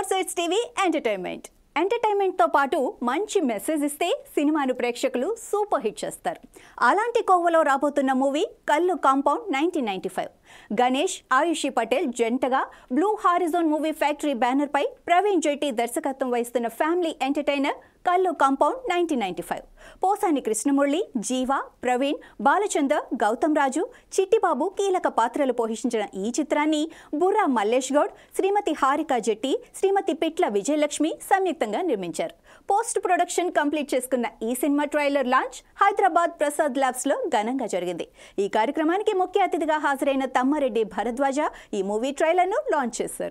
Sets TV entertainment ఎంటర్టైన్మెంట్తో పాటు మంచి message ఇస్తే సినిమాను ప్రేక్షకులు సూపర్ హిట్ చేస్తారు అలాంటి కోవలో రాబోతున్న movie Kallu compound nineteen ninety five Ganesh Ayushi Patel జంటగా బ్లూ హారిజోన్ మూవీ ఫ్యాక్టరీ బ్యానర్పై ప్రవీణ్ జైటి దర్శకత్వం వహిస్తున్న family entertainer Kallu compound nineteen ninety five Posani Krishnamurali Jeeva Praveen Balachander Gautam రాజు చిట్టిబాబు కీలక పాత్రలు పోషించిన ఈ చిత్రాన్ని బుర్రా మల్లేష్ గౌడ్ శ్రీమతి హారిక జెట్టి శ్రీమతి పిట్ల విజయలక్ష్మి సంయుక్తంగా నిర్మించారు పోస్ట్ ప్రొడక్షన్ కంప్లీట్ చేసుకున్న ఈ సినిమా trailer launch Hyderabad Prasad labs లో ఘనంగా జరిగింది ఈ కార్యక్రమానికి ముఖ్య అతిథిగా హాజరైన తమ్మారెడ్డి భరద్వాజ ఈ మూవీ ట్రైలర్ ను లాంచ్ చేశారు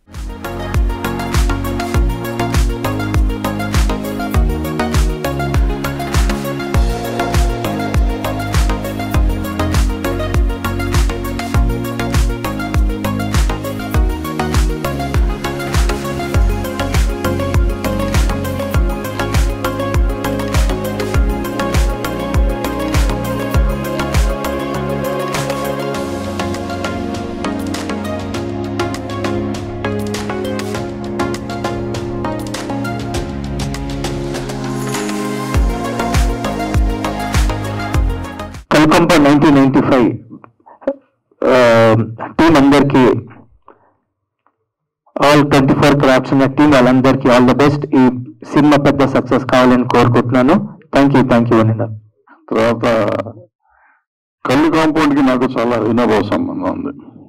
welcome to nineteen ninety five team అందరికి ఆల్ ట్వంటీ ఫోర్ క్రాఫ్ట్స్ ఉన్న టీం వాళ్ళందరికీ ఆల్ ద బెస్ట్ ఈ సినిమా పెద్ద సక్సెస్ కావాలని కోరుకుంటున్నాను థ్యాంక్ యూ థ్యాంక్ యూ అనిందా తర్వాత కళ్ళు కాంపౌండ్ కి నాకు చాలా వినోభవ సంబంధం ఉంది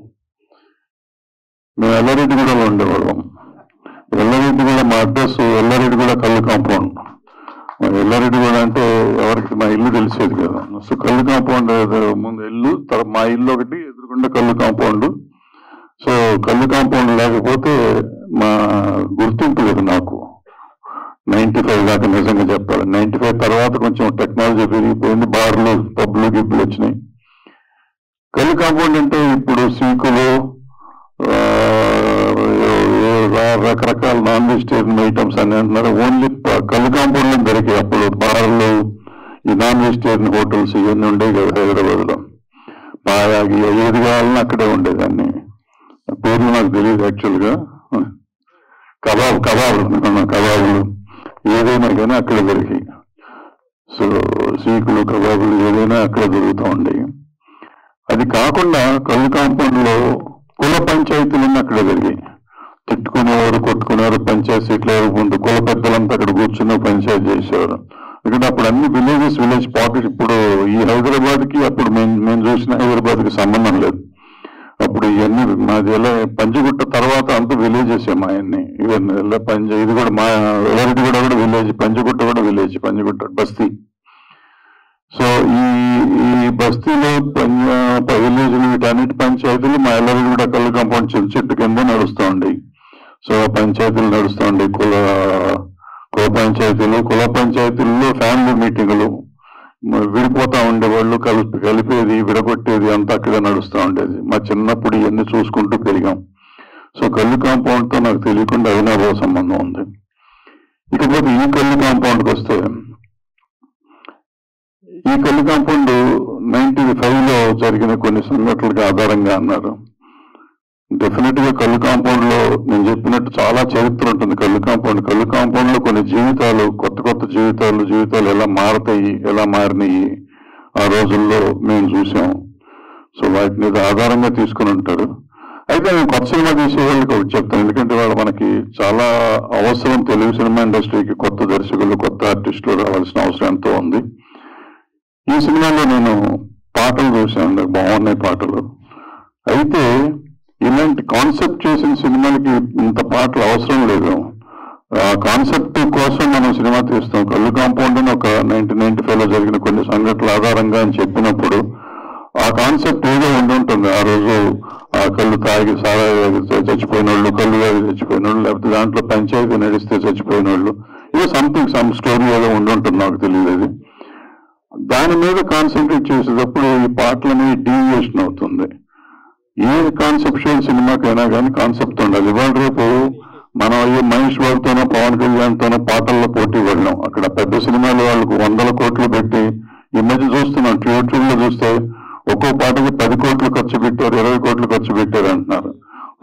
మేము ఎల్లారెడ్డిగూడలో ఉండేవాళ్ళం ఎల్లారెడ్డిగూడ మా అడ్రస్ ఎల్లారెడ్డిగూడ కళ్ళు కాంపౌండ్ ఎల్లారెడ్డిగూడ అంటే ఎవరికి మా ఇల్లు తెలిసేది కదా సో కళ్ళు కాంపౌండ్ ముందు ఇల్లు తర్వాత మా ఇల్లు ఒకటి ఎదురుకుండా కళ్ళు కాంపౌండ్ సో కళ్ళు కాంపౌండ్ లేకపోతే మా గుర్తింపు లేదు నాకు నైన్టీ ఫైవ్ దాకా నిజంగా చెప్పాలి నైన్టీ ఫైవ్ తర్వాత కొంచెం టెక్నాలజీ పెరిగిపోయింది బార్లు పబ్లు గిబ్లు వచ్చినాయి కళ్ళు కాంపౌండ్ అంటే ఇప్పుడు సింకులు ఆ, ర- రకరకాల నాన్ వెజిటేరియన్ ఐటమ్స్ అని అంటున్నారు ఓన్లీ కళ్ళు కాంపౌండ్ లో దొరికాయి అప్పుడు బార్లు ఈ నాన్ వెజిటేరియన్ హోటల్స్ ఇవన్నీ ఉండేవి కదా హైదరాబాద్ లో బాయాగి ఏది కావాలన్నా అక్కడే ఉండేదాన్ని పేర్లు నాకు తెలియదు యాక్చువల్ గా కబాబ్ కబాబులు కబాబులు ఏదైనా కానీ అక్కడ దొరికి సో సీకులు కబాబులు ఏదైనా అక్కడ దొరుకుతూ ఉండేవి అది కాకుండా కళ్ళు కాంపౌండ్ లో కుల పంచాయతీలన్నీ అక్కడ జరిగాయి తిట్టుకునేవారు కొట్టుకునేవారు పంచాయతీ సీట్ల ముందు కుల పెద్దలంతా అక్కడ కూర్చుని పంచాయతీ చేసేవారు ఎందుకంటే అప్పుడు అన్ని విలేజెస్ విలేజ్ పాకెట్ ఇప్పుడు ఈ హైదరాబాద్ కి అప్పుడు మేము మేము చూసిన హైదరాబాద్ కి సంబంధం లేదు అప్పుడు ఇవన్నీ మాది ఎలా పంచగుట్ట తర్వాత అంత విలేజెస్ మా అన్ని ఇవన్నీ ఎలా పంచ ఇది కూడా మా ఎవరిది కూడా కూడా విలేజ్ పంచగుట్ట కూడా విలేజ్ పంచగుట్ట బస్తీ సో ఈ ఈ బస్తీలో పంజ విలేజ్ వీటన్నిటి పంచాయతీలు మా ఎల్లరి కూడా కళ్ళు కాంపౌండ్ చెట్టు చెట్టు కింద నడుస్తూ ఉండేవి సో పంచాయతీలు నడుస్తూ ఉండేవి కుల కుల పంచాయతీలు కుల పంచాయతీల్లో ఫ్యామిలీ మీటింగులు మ- విడిపోతా ఉండేవాళ్ళు కలిపి కలిపేది విడగొట్టేది అంతా అక్కడ నడుస్తూ ఉండేది మా చిన్నప్పుడు ఇవన్నీ చూసుకుంటూ పెరిగాం సో కళ్ళు కాంపౌండ్ తో నాకు తెలియకుండా అవినాభావ సంబంధం ఉంది ఇకపోతే ఈ కళ్ళు కాంపౌండ్కి వస్తే ఈ కళ్ళు కాంపౌండ్ నైన్టీ ఫైవ్ లో జరిగిన కొన్ని సంఘటనలకు ఆధారంగా అన్నారు డెఫినెట్ గా కళ్ళు కాంపౌండ్ లో నేను చెప్పినట్టు చాలా చరిత్ర ఉంటుంది కళ్ళు కాంపౌండ్ కళ్ళు కాంపౌండ్ లో కొన్ని జీవితాలు కొత్త కొత్త జీవితాలు జీవితాలు ఎలా మారతాయి ఎలా మారినాయి ఆ రోజుల్లో మేము చూసాం సో వాటి మీద ఆధారంగా తీసుకుని ఉంటారు అయితే నేను కొత్త సినిమా తీసే వాళ్ళకి ఒకటి చెప్తాను ఎందుకంటే వాళ్ళు మనకి చాలా అవసరం తెలుగు సినిమా ఇండస్ట్రీకి కొత్త దర్శకులు కొత్త ఆర్టిస్టులు రావాల్సిన అవసరం ఎంతో ఉంది ఈ సినిమాలో నేను పాటలు చూశాను నాకు బాగున్నాయి పాటలు అయితే ఇలాంటి కాన్సెప్ట్ చేసిన సినిమాలకి ఇంత పాటలు అవసరం లేదు ఆ కాన్సెప్ట్ కోసం మనం సినిమా తీస్తాం కళ్ళు కాంపౌండ్ అని ఒక నైన్టీన్ నైన్టీ ఫైవ్ లో జరిగిన కొన్ని సంఘటనల ఆధారంగా అని చెప్పినప్పుడు ఆ కాన్సెప్ట్ ఏదో ఉండి ఉంటుంది ఆ రోజు ఆ కళ్ళు తాగి సారా చచ్చిపోయిన వాళ్ళు కళ్ళు తాగి చచ్చిపోయిన వాళ్ళు లేకపోతే దాంట్లో పంచాయతీ నడిస్తే చచ్చిపోయిన వాళ్ళు ఏదో సంథింగ్ సమ్ స్టోరీ ఏదో ఉండి ఉంటుంది నాకు తెలియదు దాని మీద కాన్సన్ట్రేట్ చేసేటప్పుడు ఈ పాటలని డీవియేషన్ అవుతుంది ఏ కాన్సెప్షువల్ సినిమాకైనా కానీ కాన్సెప్ట్ ఉండాలి ఇవాళ రేపు మనం ఈ మహేష్ బాబుతోనో పవన్ కళ్యాణ్తోనో పాటల్లో పోటీ పడినాం అక్కడ పెద్ద సినిమాలు వాళ్ళకు వందల కోట్లు పెట్టి ఈ మధ్య చూస్తున్నాం యూట్యూబ్ లో చూస్తే ఒక్కో పాటకి పది కోట్లు ఖర్చు పెట్టారు ఇరవై కోట్లు ఖర్చు పెట్టారు అంటున్నారు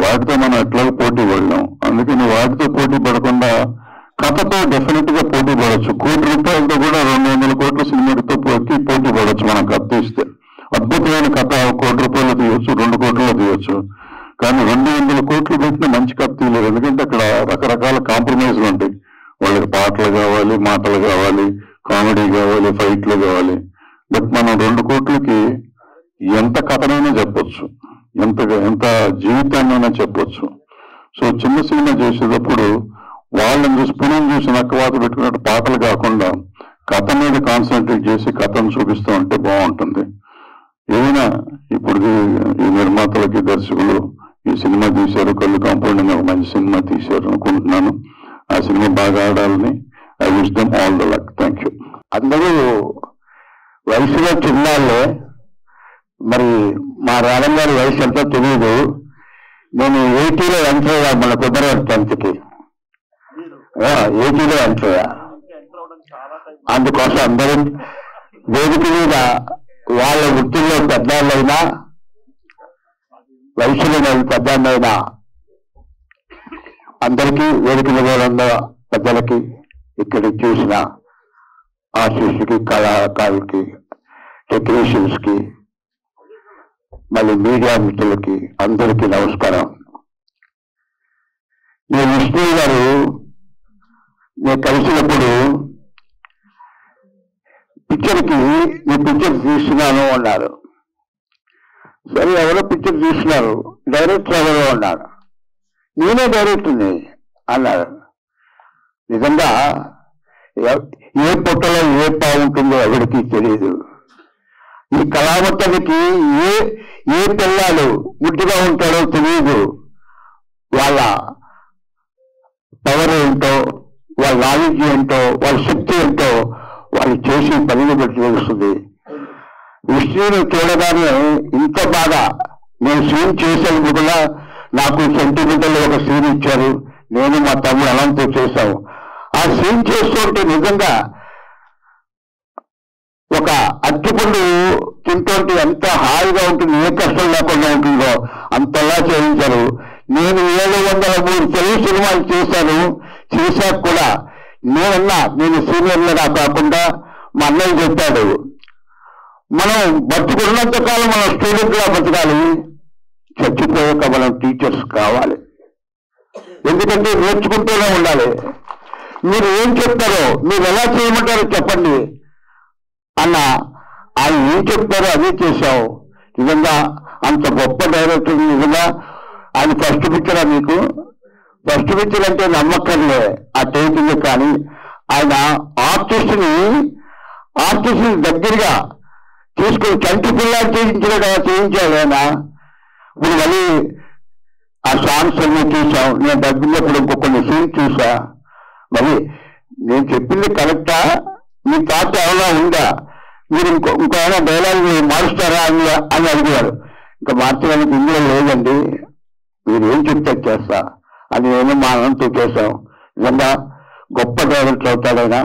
వాటితో మనం ఎట్లా పోటీ పడలేం అందుకని వాటితో పోటీ పడకుండా కథతో డెఫినెట్ గా పోటీ పడవచ్చు కోటి రూపాయలతో కూడా రెండు వందల కోట్ల సినిమాతో పోటీ పోటీ పడవచ్చు మనం కథ తీస్తే అద్భుతమైన కథ ఒక కోటి రూపాయలు తీయొచ్చు రెండు కోట్లలో తీయొచ్చు కానీ రెండు వందల కోట్లు పెట్టిన మంచి కథ తీయలేదు ఎందుకంటే అక్కడ రకరకాల కాంప్రమైజ్లు ఉంటాయి వాళ్ళకి పాటలు కావాలి మాటలు కావాలి కామెడీ కావాలి ఫైట్లు కావాలి బట్ మనం రెండు కోట్లకి ఎంత కథనైనా చెప్పొచ్చు ఎంత ఎంత జీవితాన్నైనా చెప్పొచ్చు సో చిన్న సినిమా చేసేటప్పుడు వాళ్ళని చూసి పుణ్యం చూసి నక్కవాత పెట్టుకున్నట్టు పాటలు కాకుండా కథ మీద కాన్సన్ట్రేట్ చేసి కథను చూపిస్తూ ఉంటే బాగుంటుంది ఏదైనా ఇప్పుడు ఈ నిర్మాతలకి దర్శకులు ఈ సినిమా తీశారు కళ్ళు కాంపౌండ్ అని ఒక మంచి సినిమా తీశారు అనుకుంటున్నాను ఆ సినిమా బాగా ఆడాలని I wish them all the luck thank you అందరూ వయసులో చిన్నాళ్ళే మరి మా రాధం గారి వయసు ఎంతో తెలియదు నేను ఎయిటీలో ఎంటర్ అయ్యా మన కుదరదు టెన్త్కి ఎయిటీలో ఎంటర్ అయ్యా అందుకోసం అందరూ వేదిక మీద వాళ్ళ వృత్తిలో పెద్దవాళ్ళైనా వయసులో నేను పెద్దవాళ్ళైనా అందరికీ వేదిక మీద ఉన్న పెద్దలకి ఇక్కడ చూసిన ఆర్టిస్ట్కి కళాకారులకి టెక్నీషియన్స్ కి మళ్ళీ మీడియా మిత్రులకి అందరికీ నమస్కారం నేను విష్ణు గారు నేను కలిసినప్పుడు పిక్చర్కి నేను పిక్చర్ తీస్తున్నాను అన్నారు సరే ఎవరో పిక్చర్ తీస్తున్నారు డైరెక్టర్ ఎవరో అన్నారు నేనే డైరెక్టర్ని అన్నారు నిజంగా ఎ- ఏ పుట్టలో ఏ బాగుంటుందో ఎవరికి తెలియదు ఈ కళామతనికి ఏ ఏ పిల్లాడు ముద్దుగా ఉంటాడో తెలియదు వాళ్ళ పవర్ ఏంటో వాళ్ళ నాలెడ్జ్ ఏంటో వాళ్ళ శక్తి ఏంటో వాళ్ళు చేసి పనిని బట్టి తెలుస్తుంది విష్ణుని చూడగానే ఇంత బాగా నేను సీన్ చేసేందుకు కూడా నాకు సెంటిమెంటల్ ఒక సీన్ ఇచ్చారు నేను మా తమ్ముడు అనంతో చేశాము ఆ సీన్ చేస్తుంటే నిజంగా ఒక అట్టుపండు తింటుంటే ఎంత హాయిగా ఉంటుంది ఏ కష్టం లేకుండా ఉంటుందో అంతలా చేయించారు నేను ఏడు వందల మూడు తెలుగు సినిమాలు చేశాను చేశాక కూడా నేనన్నా నేను సీనియర్లుగా కాకుండా మా అన్నయ్య చెప్పాడు మనం బతుకున్నంత కాలం మనం స్టూడెంట్గా బతకాలి చచ్చిపోయాక మనం టీచర్స్ కావాలి ఎందుకంటే నేర్చుకుంటూనే ఉండాలి మీరు ఏం చెప్తారో మీరు ఎలా చేయమంటారో చెప్పండి అన్న ఆయన ఏం చెప్తారో అదే చేశావు నిజంగా అంత గొప్ప డైరెక్టర్ నిజంగా ఆయన ఫస్ట్ పిక్చరా మీకు ఫస్ట్ పిక్చర్ అంటే నమ్మకంలే ఆ టేకింగ్ కానీ ఆయన ఆర్టిస్ట్ ని ఆర్టిస్ట్ దగ్గరగా తీసుకుని కంటి పిల్లలు చేయించాడు చేయించాడు ఆయన ఇప్పుడు మళ్ళీ ఆ సాంగ్స్ అన్ని చూసాం నేను దగ్గరప్పుడు ఇంకో కొన్ని సీన్ చూసా మరి నేను చెప్పింది కరెక్టా మీ థాట్ ఏమైనా ఉందా మీరు ఇంకో ఇంకో ఏమైనా డైలాగ్ మారుస్తారా అని అని అడిగారు ఇంకా మార్చడానికి ఇందులో లేదండి మీరు ఏం చెప్తే చేస్తా అని నేను మా అనంతో చేశాం నిజంగా గొప్ప డైరెక్టర్ అవుతాడైనా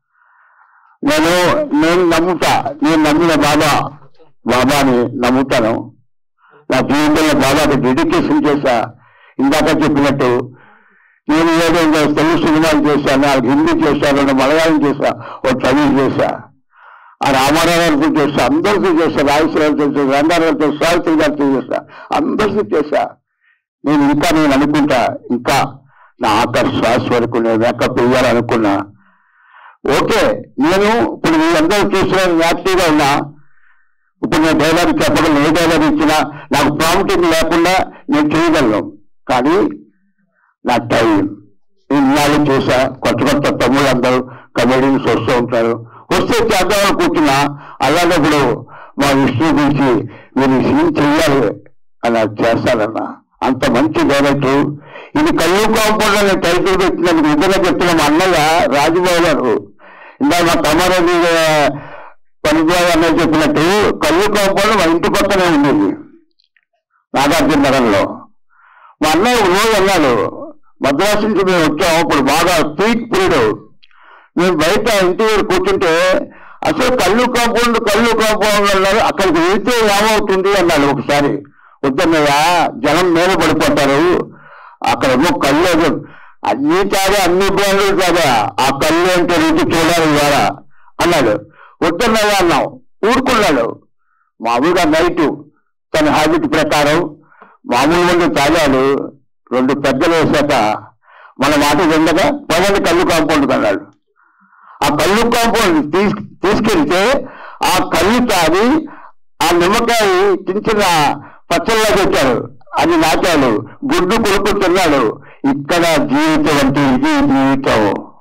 నేను నేను నమ్ముతా నేను నమ్మిన బాబా బాబాని నమ్ముతాను నా జీవితంలో బాబాకి డెడికేషన్ చేశా ఇందాక చెప్పినట్టు నేను ఏదో ఇంకా తెలుగు సినిమాలు చేశాను నాకు హిందీ చేశాను రెండు మలయాళం చేశా ఓ తమిళ్ చేశా ఆ రామారావు గారితో చేశా అందరితో చేశా రాజేశ్వరరావుతో చేశా రంగారావుతో సావిత్రి గారితో చేశా అందరితో చేశా నేను ఇంకా నేను అనుకుంటా ఇంకా నా ఆఖరి శ్వాస వరకు నేను మేకప్ వేయాలనుకున్నా ఓకే నేను ఇప్పుడు మీ అందరూ చూసిన యాక్టివ్గా ఉన్నా ఇప్పుడు నేను డైలాగ్ చెప్పడం ఏ డైలాగ్ ఇచ్చినా నాకు ప్రాముఖ్యత లేకుండా నేను చేయగలను కానీ నా టైం ఇన్నాళ్ళు చేశా కొత్త కొత్త తమ్ముళ్ళు అందరూ కమెడియన్స్ వస్తూ ఉంటారు వస్తే చేద్దామని కూర్చున్నా అలాగప్పుడు మా విష్ణు గురించి మీరు సీన్ చెయ్యాలి అని అది చేస్తానన్నా అంత మంచి డైరెక్టర్ ఇది కళ్ళు కాంపౌండ్ అనే టైటిల్ పెట్టినందుకు నిజంగా చెప్తున్న మా అన్నయ్య రాజుబాబు గారు ఇందాక మా తమ్మారెడ్డి పనిబాబు అన్నయ్య చెప్పినట్టు కళ్ళు కాంపౌండ్ మా ఇంటి పక్కనే ఉండేది నాగార్జున నగరంలో మా అన్నయ్య ఒక రోజు అన్నాడు మద్రాసు నుంచి మేము వచ్చాం అప్పుడు బాగా పీక్ పీరియడ్ మేము బయట ఇంటి దగ్గర కూర్చుంటే అసలు కళ్ళు కాంపౌండ్ కళ్ళు కాంపౌండ్ అన్నారు అక్కడికి వెళ్తే ఏమవుతుంది అన్నాడు ఒకసారి పొద్దున్నయ్య జనం మీద పడిపోతారు అక్కడ ఏమో కళ్ళు అది- అన్నీ కాదా అన్ని బ్రాండ్లు కాదా ఆ కళ్ళు అంటే రుచి చూడాలి ఇవాళ అన్నాడు వద్దన్నయ్య అన్నాం ఊరుకున్నాడు మామూలుగా నైట్ తన హ్యాబిట్ ప్రకారం మామూలు మంది తాగాడు రెండు పెద్దలు వేసాక మన మాట విండగా పదండి కళ్ళు కాంపౌండ్ అన్నాడు ఆ కళ్ళు కాంపౌండ్ తీసు తీసుకెళ్తే ఆ కళ్ళు తాగి ఆ నిమ్మకాయ చిన్న చిన్న పచ్చళ్ళ పెట్టారు అది నాటాడు గుడ్డు కొడుకు తిన్నాడు ఇక్కడ జీవితం అంటే ఇది జీవితం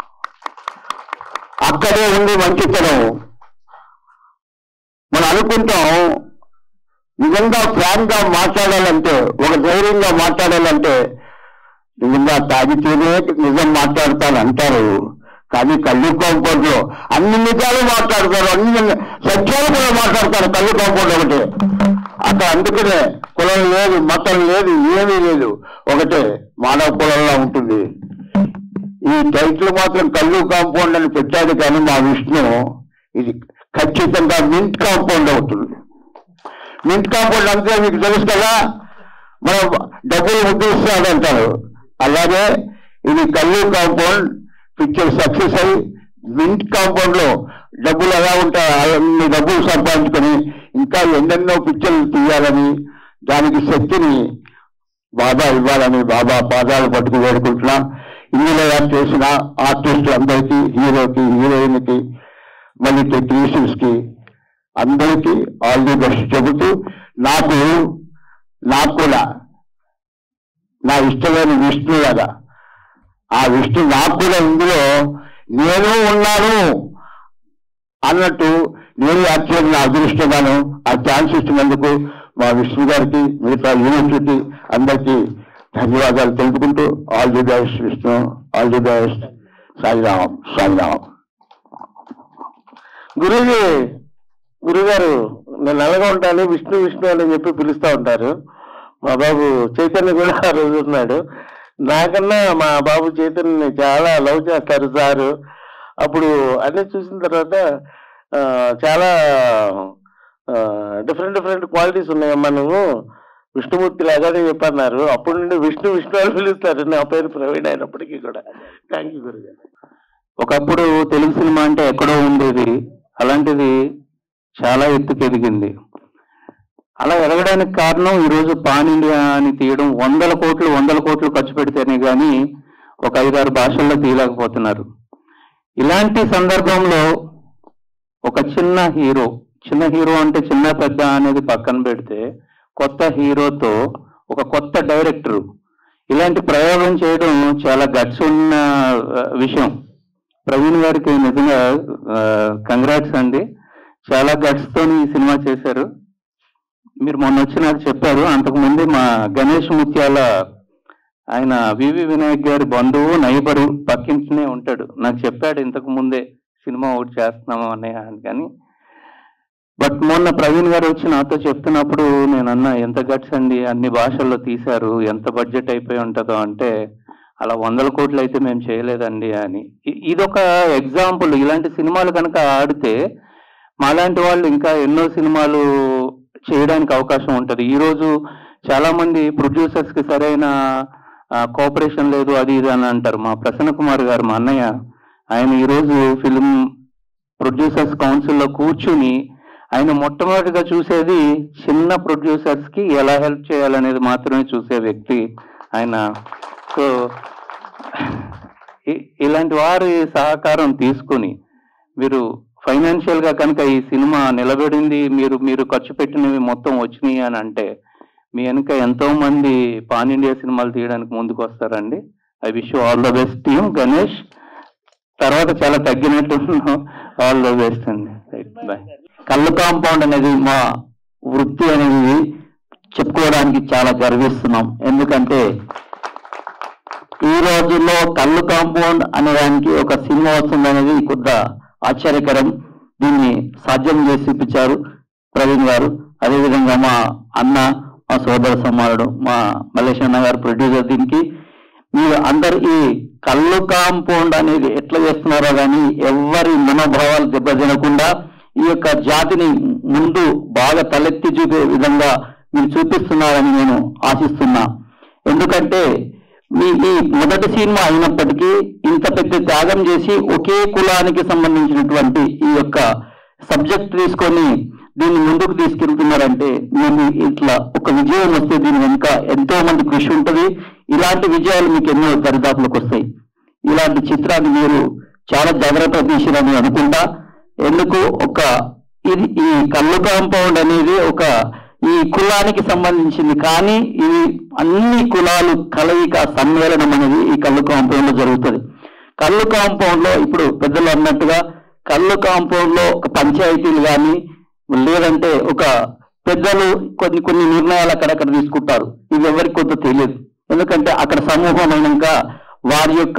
అక్కడే ఉంది మంచితనం మనం అనుకుంటాం నిజంగా ఫ్రాంక్ గా మాట్లాడాలంటే ఒక ధైర్యంగా మాట్లాడాలంటే నిజంగా తాగితేనే నిజం మాట్లాడతాను అంటారు కానీ కళ్ళు కాంపౌండ్ లో అన్ని నిజాలు మాట్లాడతారు అన్ని సత్యాలు కూడా మాట్లాడతారు కళ్ళు కాంపౌండ్ ఒకటి అక్కడ అందుకనే కులం లేదు మతం లేదు ఏమీ లేదు ఒకటే మానవ కులంలో ఉంటుంది ఈ టైటిల్ మాత్రం కళ్ళు కాంపౌండ్ అని పెట్టాడు కానీ మా విష్ణు ఇది ఖచ్చితంగా మింట్ కాంపౌండ్ అవుతుంది మింట్ కాంపౌండ్ అంతే మీకు తెలుసు కదా మనం డబ్బులు ముద్దిస్తాడు అంటారు అలాగే ఇది కళ్ళు కాంపౌండ్ పిక్చర్ సక్సెస్ అయ్యి మింట్ కాంపౌండ్ లో డబ్బులు ఎలా ఉంటాయి అన్ని డబ్బులు సంపాదించుకొని ఇంకా ఎన్నెన్నో పిక్చర్లు తీయాలని దానికి శక్తిని బాబా ఇవ్వాలని బాబా పాదాలు పట్టుకు వేడుకుంటున్నా ఇందులో యాక్ట్ చేసిన ఆర్టిస్ట్ అందరికీ హీరోకి హీరోయిన్ కి మళ్ళీ టెక్నీషియన్స్ కి అందరికీ ఆల్ ది బెస్ట్ చెబుతూ నాకు నాకు కూడా నా ఇష్టమైన విష్ణులాగా ఆ విష్ణు నాకు కూడా ఇందులో నేను ఉన్నాను అన్నట్టు నేను యాక్చువల్ నా అదృష్టంగాను ఆ ఛాన్స్ ఇచ్చినందుకు మా విష్ణు గారికి మిగతా యూనివర్సిటీ అందరికీ ధన్యవాదాలు తెలుపుకుంటూ all the best Vishnu all the best సాయిరామం సాయిరామం గురుజీ గురుగారు నేను నల్లగా ఉంటాను విష్ణు విష్ణు అని చెప్పి పిలుస్తా ఉంటారు మా బాబు చైతన్య కూడా ఆ రోజు ఉన్నాడు నాకన్నా మా బాబు చైతన్యని చాలా లవ్ చేస్తారు సారు అప్పుడు అన్ని చూసిన తర్వాత ఆ, చాలా డిఫరెంట్ డిఫరెంట్ క్వాలిటీస్ ఉన్నాయమ్మా నువ్వు విష్ణుమూర్తి లాగానే చెప్పన్నారు అప్పటి నుండి విష్ణు విష్ణు అని పిలుస్తారు నా పేరు ప్రవీణ్ అయినప్పటికీ కూడా థ్యాంక్ యూ గురుగారు ఒకప్పుడు తెలుగు సినిమా అంటే ఎక్కడో ఉండేది అలాంటిది చాలా ఎత్తుకు ఎదిగింది అలా ఎదగడానికి కారణం ఈరోజు పాన్ ఇండియా అని తీయడం వందల కోట్లు వందల కోట్లు ఖర్చు పెడితేనే కానీ ఒక ఐదారు భాషల్లో తీయలేకపోతున్నారు ఇలాంటి సందర్భంలో ఒక చిన్న హీరో చిన్న హీరో అంటే చిన్న పెద్ద అనేది పక్కన పెడితే కొత్త హీరోతో ఒక కొత్త డైరెక్టర్ ఇలాంటి ప్రయోగం చేయడం చాలా గట్స్ ఉన్న ఆ, విషయం ప్రవీణ్ గారికి నిజంగా కంగ్రాట్స్ అండి చాలా గట్స్ తోని ఈ సినిమా చేశారు మీరు మొన్న వచ్చి నాకు చెప్పారు అంతకు ముందే మా గణేష్ ముత్యాల ఆయన వివి వినాయక్ గారి బంధువు నైబరు పక్కింటనే ఉంటాడు నాకు చెప్పాడు ఇంతకు ముందే సినిమా ఒకటి చేస్తున్నాము అన్నయ్య అని కానీ బట్ మొన్న ప్రవీణ్ గారు వచ్చి నాతో చెప్తున్నప్పుడు నేను అన్నా ఎంత గట్స్ అండి అన్ని భాషల్లో తీశారు ఎంత బడ్జెట్ అయిపోయి ఉంటుందో అంటే అలా వందల కోట్లు అయితే మేము చేయలేదండి అని ఇ- ఇదొక ఎగ్జాంపుల్ ఇలాంటి సినిమాలు కనుక ఆడితే మాలాంటి వాళ్ళు ఇంకా ఎన్నో సినిమాలు చేయడానికి అవకాశం ఉంటది ఈ రోజు చాలా మంది ప్రొడ్యూసర్స్ కి సరైన కోఆపరేషన్ లేదు అది ఇది అని అంటారు మా ప్రసన్న కుమార్ గారు మా అన్నయ్య ఆయన ఈ రోజు ఫిలిం ప్రొడ్యూసర్స్ కౌన్సిల్లో కూర్చుని ఆయన మొట్టమొదటిగా చూసేది చిన్న ప్రొడ్యూసర్స్ కి ఎలా హెల్ప్ చేయాలనేది మాత్రమే చూసే వ్యక్తి ఆయన సో ఇ- ఇలాంటి వారి సహకారం తీసుకుని మీరు ఫైనాన్షియల్ గా కనుక ఈ సినిమా నిలబడింది మీరు మీరు ఖర్చు పెట్టినవి మొత్తం వచ్చినాయి అని అంటే మీ వెనుక ఎంతో మంది పాన్ ఇండియా సినిమాలు తీయడానికి ముందుకు వస్తారండి I wish all the best team Ganesh తర్వాత చాలా తగ్గినట్టు ఆల్ ద బెస్ట్ అండి బాయ్ కళ్ళు కాంపౌండ్ అనేది మా వృత్తి అనేది చెప్పుకోవడానికి చాలా గర్విస్తున్నాం ఎందుకంటే ఈ రోజుల్లో కళ్ళు కాంపౌండ్ అనేదానికి ఒక సినిమా వస్తుంది అనేది కొద్ద ఆశ్చర్యకరం దీన్ని సాధ్యం చేసి చూపించారు ప్రవీణ్ గారు అదేవిధంగా మా అన్న మా సోదర సమానుడు మా మల్లేష్ అన్న గారు ప్రొడ్యూసర్ దీనికి మీరు అందరు ఈ కళ్ళు కాంపౌండ్ అనేది ఎట్లా చేస్తున్నారో కానీ ఎవరి మనోభావాలు దెబ్బతినకుండా ఈ యొక్క జాతిని ముందు బాగా తలెత్తి చూపే విధంగా మీరు చూపిస్తున్నారని నేను ఆశిస్తున్నా ఎందుకంటే మీ ఈ మొదటి సినిమా అయినప్పటికీ ఇంత పెద్ద త్యాగం చేసి ఒకే కులానికి సంబంధించినటువంటి ఈ యొక్క సబ్జెక్ట్ తీసుకొని దీన్ని ముందుకు తీసుకెళ్తున్నారంటే మీరు ఇట్లా ఒక విజయం వస్తే దీని వెనుక ఎంతో మంది కృషి ఉంటుంది ఇలాంటి విజయాలు మీకు ఎన్నో దరిదాపులకు వస్తాయి ఇలాంటి చిత్రాన్ని మీరు చాలా జాగ్రత్త తీసిరని అనుకుంటా ఎందుకు ఒక ఇది ఈ కళ్ళు కాంపౌండ్ అనేది ఒక ఈ కులానికి సంబంధించింది కానీ ఇది అన్ని కులాలు కలయిక సమ్మేళనం అనేది ఈ కళ్ళు కాంపౌండ్ లో జరుగుతుంది కళ్ళు కాంపౌండ్ లో ఇప్పుడు పెద్దలు అన్నట్టుగా కళ్ళు కాంపౌండ్ లో ఒక పంచాయతీలు కానీ లేదంటే ఒక పెద్దలు కొన్ని కొన్ని నిర్ణయాలు అక్కడక్కడ తీసుకుంటారు ఇవి ఎవరికి కొంత తెలియదు ఎందుకంటే అక్కడ సమూహం అయినాక వారి యొక్క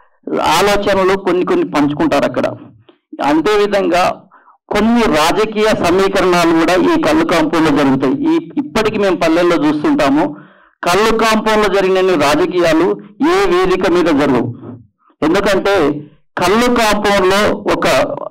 ఆలోచనలు కొన్ని కొన్ని పంచుకుంటారు అక్కడ అంతే విధంగా కొన్ని రాజకీయ సమీకరణాలు కూడా ఈ కళ్ళు కాంపౌండ్ లో జరుగుతాయి ఈ ఇప్పటికి మేము పల్లెల్లో చూస్తుంటాము కళ్ళు కాంపౌండ్ లో జరిగిన రాజకీయాలు ఏ వేదిక మీద జరగవు ఎందుకంటే కళ్ళు కాంపౌండ్ లో ఒక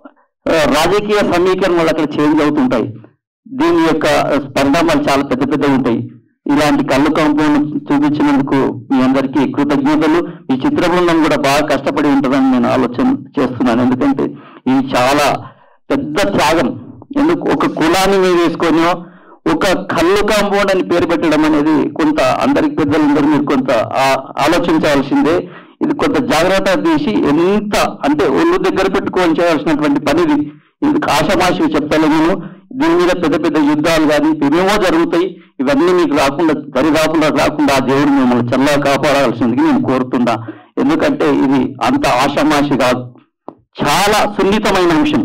ఆ, రాజకీయ సమీకరణలు అక్కడ చేంజ్ అవుతుంటాయి దీని యొక్క పరిణామాలు చాలా పెద్ద పెద్ద ఉంటాయి ఇలాంటి కళ్ళు కాంపౌండ్ చూపించినందుకు మీ అందరికీ కృతజ్ఞతలు ఈ చిత్ర బృందం కూడా బాగా కష్టపడి ఉంటుందని నేను ఆలోచన చేస్తున్నాను ఎందుకంటే ఇది చాలా పెద్ద త్యాగం ఎందుకు ఒక కులాన్ని మీద వేసుకొని ఒక కళ్ళు కాంపౌండ్ అని పేరు పెట్టడం అనేది కొంత అందరికి పెద్దలందరూ మీరు కొంత ఆ- ఆలోచించాల్సిందే ఇది కొంత జాగ్రత్త తీసి ఎంత అంటే ఒళ్ళు దగ్గర పెట్టుకొని చేయాల్సినటువంటి పని ఇది ఇది ఆషమాషి చెప్తాను నేను దీని మీద పెద్ద పెద్ద యుద్ధాలు కానీ ఎన్నో జరుగుతాయి ఇవన్నీ మీకు రాకుండా దరి రాకుండా రాకుండా ఆ దేవుడు మిమ్మల్ని చల్లగా కాపాడాల్సిందికి నేను కోరుతున్నా ఎందుకంటే ఇది అంత ఆషమాషి కాదు చాలా సున్నితమైన అంశం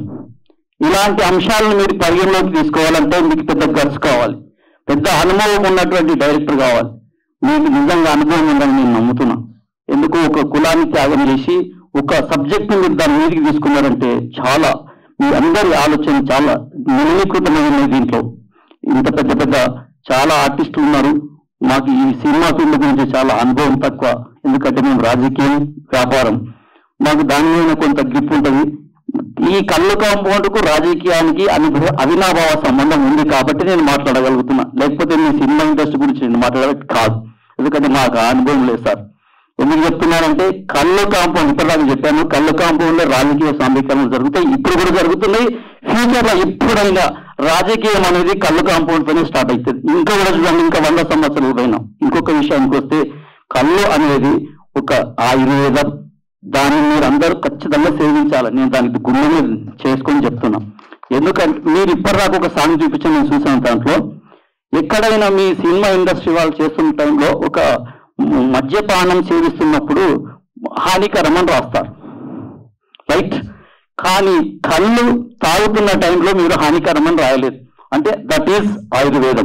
ఇలాంటి అంశాలను మీరు పరిగణలోకి తీసుకోవాలంటే మీకు పెద్ద గర్స్ కావాలి పెద్ద అనుభవం ఉన్నటువంటి డైరెక్టర్ కావాలి మీకు నిజంగా అనుభవం ఉందని నేను నమ్ముతున్నా ఎందుకు ఒక కులాన్ని త్యాగం చేసి ఒక సబ్జెక్ట్ మీరు దాని మీదకి తీసుకున్నారంటే చాలా మీ అందరి ఆలోచన చాలా నిర్ణీకృతమైనది దీంట్లో ఇంత పెద్ద పెద్ద చాలా ఆర్టిస్టులు ఉన్నారు మాకు ఈ సినిమా ఫీల్డ్ గురించి చాలా అనుభవం తక్కువ ఎందుకంటే మేము రాజకీయం వ్యాపారం మాకు దాని మీద కొంత గ్రిప్ ఉంటుంది ఈ కళ్ళు కాంపౌండ్ కు రాజకీయానికి అనుభవ అవినాభావ సంబంధం ఉంది కాబట్టి నేను మాట్లాడగలుగుతున్నా లేకపోతే మీ సినిమా ఇండస్ట్రీ గురించి నేను మాట్లాడడం కాదు ఎందుకంటే మాకు ఆ అనుభవం లేదు సార్ ఎందుకు చెప్తున్నానంటే కళ్ళు కాంపౌండ్ ఇప్పటిదాకా చెప్పాను కళ్ళు కాంపౌండ్ లో రాజకీయ సమీకరణలు జరుగుతాయి ఇప్పుడు కూడా జరుగుతున్నాయి ఫ్యూచర్ లో ఎప్పుడైనా రాజకీయం అనేది కళ్ళు కాంపౌండ్ తోనే స్టార్ట్ అవుతుంది ఇంకా కూడా చూడండి ఇంకా వంద సంవత్సరాలు పోయినా ఇంకొక విషయానికి వస్తే కళ్ళు అనేది ఒక ఆయుర్వేదం దాన్ని మీరు అందరూ ఖచ్చితంగా సేవించాలి నేను దానికి గుండె మీద చేసుకొని చెప్తున్నా ఎందుకంటే మీరు ఇప్పటిదాకా ఒక సాంగ్ చూపించి నేను చూసాను దాంట్లో ఎక్కడైనా మీ సినిమా ఇండస్ట్రీ వాళ్ళు చేస్తున్న టైంలో ఒక మ- మద్యపానం సేవిస్తున్నప్పుడు హానికరం అని రాస్తారు రైట్ కానీ కళ్ళు తాగుతున్న టైంలో మీరు హానికరం అని రాయలేదు అంటే దట్ ఈస్ ఆయుర్వేదం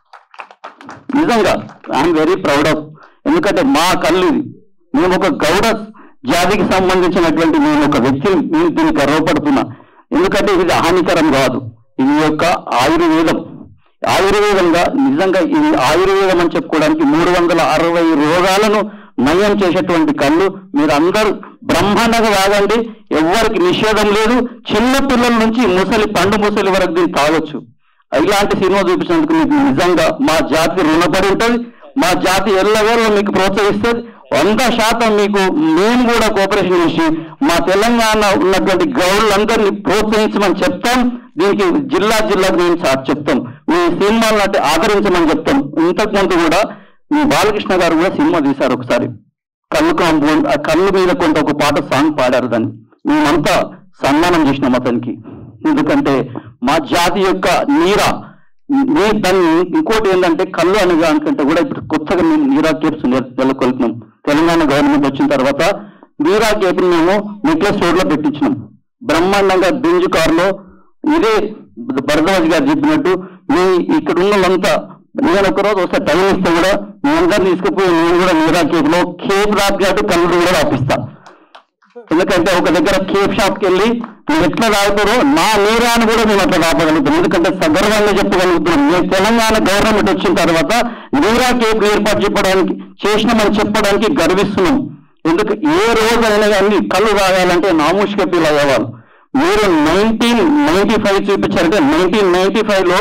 నిజంగా ఐఎమ్ వెరీ ప్రౌడ్ ఆఫ్ ఎందుకంటే మా కళ్ళు ఇది మేము ఒక గౌడ జాతికి సంబంధించినటువంటి మేము ఒక వ్యక్తిని మేము దీన్ని గర్వపడుతున్నా ఎందుకంటే ఇది హానికరం కాదు ఇది యొక్క ఆయుర్వేదం ఆయుర్వేదంగా నిజంగా ఇది ఆయుర్వేదం అని చెప్పుకోవడానికి మూడు వందల అరవై రోగాలను నయం చేసేటువంటి కళ్ళు మీరు అందరూ బ్రహ్మాండంగా తాగండి ఎవ్వరికి నిషేధం లేదు చిన్న పిల్లల నుంచి ముసలి పండు ముసలి వరకు దీన్ని తాగొచ్చు ఇలాంటి సినిమా చూపించినందుకు మీకు నిజంగా మా జాతి రుణపడి ఉంటుంది మా జాతి ఎల్లవేళ మీకు ప్రోత్సహిస్తుంది వంద శాతం మీకు మేము కూడా కోఆపరేషన్ చేసి మా తెలంగాణ ఉన్నటువంటి గౌరులందరినీ ప్రోత్సహించమని చెప్తాం దీనికి జిల్లా జిల్లాకు మేము చా- చెప్తాం మీ సినిమాలను అంటే ఆదరించమని చెప్తాం ఇంతకు ముందు కూడా మీ బాలకృష్ణ గారు కూడా సినిమా తీశారు ఒకసారి కళ్ళు కాంపౌండ్ ఆ కళ్ళు మీద కొంత ఒక పాట సాంగ్ పాడారు దాన్ని మేమంతా సన్మానం చేసినాం అతనికి ఎందుకంటే మా జాతి యొక్క నీర నీ దాన్ని ఇంకోటి ఏంటంటే కళ్ళు అనే దానికంటే కూడా ఇప్పుడు కొత్తగా మేము నీరా కేప్స్ నెలకొల్పినాం తెలంగాణ గవర్నమెంట్ వచ్చిన తర్వాత నీరా కేప్ మేము నెక్లెస్ రోడ్ లో పెట్టించినాం బ్రహ్మాండంగా బెంజ్ కారులో ఇదే భరద్వాజ్ గారు చెప్పినట్టు మీ ఇక్కడ ఉన్న వాళ్ళంతా నేను ఒక రోజు వస్తే టైం ఇస్తే కూడా మీ అందరిని తీసుకుపోయి నేను కూడా నీరా కేక్ లో కేక్ రాపినట్టు కళ్ళు కూడా రాపిస్తా ఎందుకంటే ఒక దగ్గర కేక్ షాప్ కి వెళ్ళి మీరు ఎట్లా తాగుతారో నా నీరాన్ని కూడా మేము అట్లా రాపగలుగుతాం ఎందుకంటే సగర్వంగా చెప్పగలుగుతున్నాం మేము తెలంగాణ గవర్నమెంట్ వచ్చిన తర్వాత నీరా కేక్ ఏర్పాటు చెప్పడానికి చేసినామని చెప్పడానికి గర్విస్తున్నాం ఎందుకు ఏ రోజైనా కానీ కళ్ళు తాగాలంటే నామూషిక ఫీల్ అయ్యేవాళ్ళు మీరు నైన్టీన్ నైన్టీ ఫైవ్ చూపించారంటే నైన్టీన్ నైన్టీ ఫైవ్ లో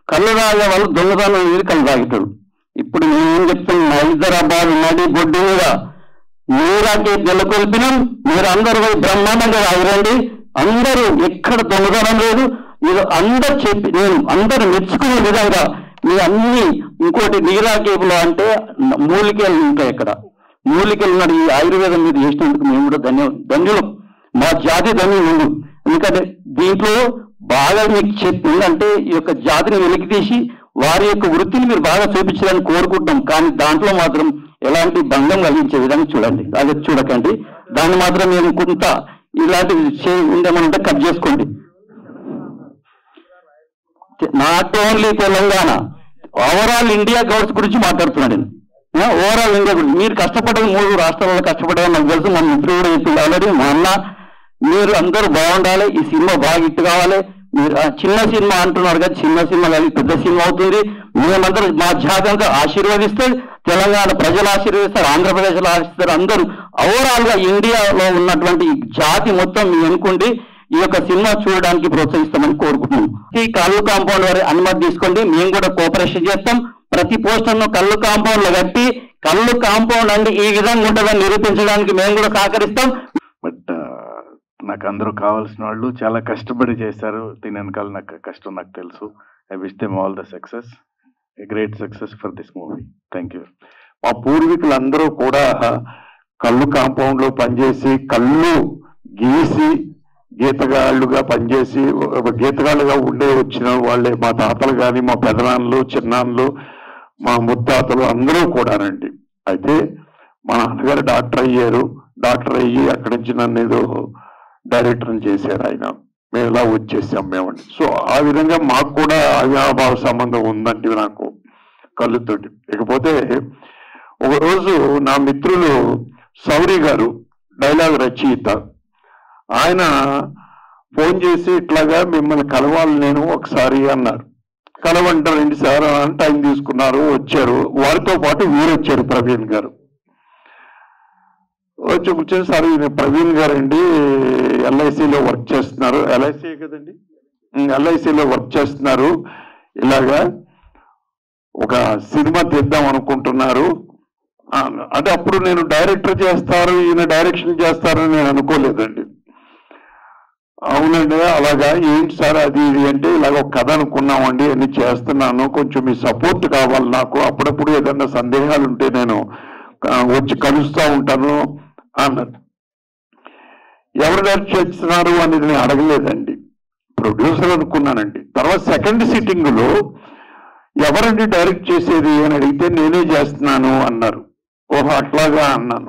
కళ్ళు తాగే వాళ్ళు దొంగతనం మీద కళ్ళు తాగుతారు ఇప్పుడు నేనేం చెప్తున్నా హైదరాబాద్ నడి బొడ్డు మీద నీరాకి నెలకొల్పినాం మీరు అందరూ పోయి బ్రహ్మాండంగా తాగరండి అందరూ ఎక్కడ దొంగతనం లేదు మీరు అందరు చెప్పి నేను అందరూ మెచ్చుకునే విధంగా మీ అన్ని ఇంకోటి నీరాకేపులో అంటే మూలికలు ఉంటాయి ఇక్కడ మూలికలు ఉన్న ఈ ఆయుర్వేదం మీరు చేసినందుకు మేము కూడా ధన్య ధన్యులం మా జాతి ధన్యులు ఉండు ఎందుకంటే దీంట్లో బాగా మీకు చెప్పింది అంటే ఈ యొక్క జాతిని వెలికి తీసి వారి యొక్క వృత్తిని మీరు బాగా చూపించాలని కోరుకుంటాం కానీ దాంట్లో మాత్రం ఎలాంటి భంగం కలిగించే విధంగా చూడండి అది చూడకండి దాన్ని మాత్రం మేము కొంత ఇలాంటివి చే ఉండేమనంటే కట్ చేసుకోండి not only Telangana overall India గవర్స్ గురించి మాట్లాడుతున్నాడు నేను ఓవరాల్ ఇండియా గురించి మీరు కష్టపడేది మూడు రాష్ట్రాలలో కష్టపడేది నాకు తెలుసు మన మిత్రుడు కూడా చెప్పింది ఆల్రెడీ మా అన్న మీరు అందరూ బాగుండాలి ఈ సినిమా బాగా హిట్ కావాలి మీరు ఆ చిన్న సినిమా అంటున్నారు కదా చిన్న సినిమా కానీ పెద్ద సినిమా అవుతుంది మేమందరూ మా జాతి అంతా ఆశీర్వదిస్తే తెలంగాణ ప్రజలు ఆశీర్వదిస్తారు ఆంధ్రప్రదేశ్లో ఆశిస్తారు అందరూ ఓవరాల్ గా ఇండియాలో ఉన్నటువంటి ఈ జాతి మొత్తం మీ అనుకోండి ఈ యొక్క సినిమా చూడడానికి ప్రోత్సహిస్తామని కోరుకుంటున్నాం ఈ కళ్ళు కాంపౌండ్ వారి అనుమతి తీసుకోండి మేము కూడా కోఆపరేషన్ చేస్తాం ప్రతి పోస్టర్ ను కళ్ళు కాంపౌండ్ లో కట్టి కళ్ళు కాంపౌండ్ అంటే ఈ విధంగా ఉంటుందని నిరూపించడానికి మేము కూడా సహకరిస్తాం బట్ నాకు అందరూ కావాల్సిన వాళ్ళు చాలా కష్టపడి చేశారు దీని వెనకాల నాకు కష్టం నాకు తెలుసు I wish them all the success a great success for this movie thank you మా పూర్వీకులందరూ కూడా కళ్ళు కాంపౌండ్ లో పనిచేసి కళ్ళు గీసి గీతగాళ్ళుగా పనిచేసి ఒక గీతగాళ్ళుగా ఉండే వచ్చిన వాళ్ళే మా తాతలు కానీ మా పెదనాన్నలు చిన్నాన్నలు మా ముత్తాతలు అందరూ కూడానండి అయితే మా నాన్నగారు డాక్టర్ అయ్యారు డాక్టర్ అయ్యి అక్కడి నుంచి నన్ను ఏదో డైరెక్టర్ చేశారు ఆయన మేము ఇలా వచ్చేసాం మేమండి సో ఆ విధంగా మాకు కూడా అవినాభావ సంబంధం ఉందండి నాకు కళ్ళుతోటి ఇకపోతే ఒక రోజు నా మిత్రులు సౌరి గారు డైలాగ్ రచయిత ఆయన ఫోన్ చేసి ఇట్లాగా మిమ్మల్ని కలవాలి నేను ఒకసారి అన్నారు కలవంటారండి సార్ అని టైం తీసుకున్నారు వచ్చారు వారితో పాటు వీరు వచ్చారు ప్రవీణ్ గారు వచ్చి కూర్చొని సార్ ఈయన ప్రవీణ్ గారు అండి ఎల్ఐసిలో వర్క్ చేస్తున్నారు ఎల్ఐసి కదండి ఎల్ఐసిలో వర్క్ చేస్తున్నారు ఇలాగా ఒక సినిమా తీద్దాం అనుకుంటున్నారు ఆ, అంటే అప్పుడు నేను డైరెక్టర్ చేస్తారు ఈయన డైరెక్షన్ చేస్తారని నేను అనుకోలేదండి అవునండి అలాగా ఏంటి సార్ అది ఇది అంటే ఇలాగ ఒక కథ అనుకున్నామండి అన్ని చేస్తున్నాను కొంచెం మీ సపోర్ట్ కావాలి నాకు అప్పుడప్పుడు ఏదైనా సందేహాలు ఉంటే నేను ఆ, వచ్చి కలుస్తూ ఉంటాను అన్నారు ఎవరు డైరెక్ట్ చేస్తున్నారు అనేది నేను అడగలేదండి ప్రొడ్యూసర్ అనుకున్నానండి తర్వాత సెకండ్ సిట్టింగ్ లో ఎవరండి డైరెక్ట్ చేసేది అని అడిగితే నేనే చేస్తున్నాను అన్నారు ఓహో అట్లాగా అన్నాను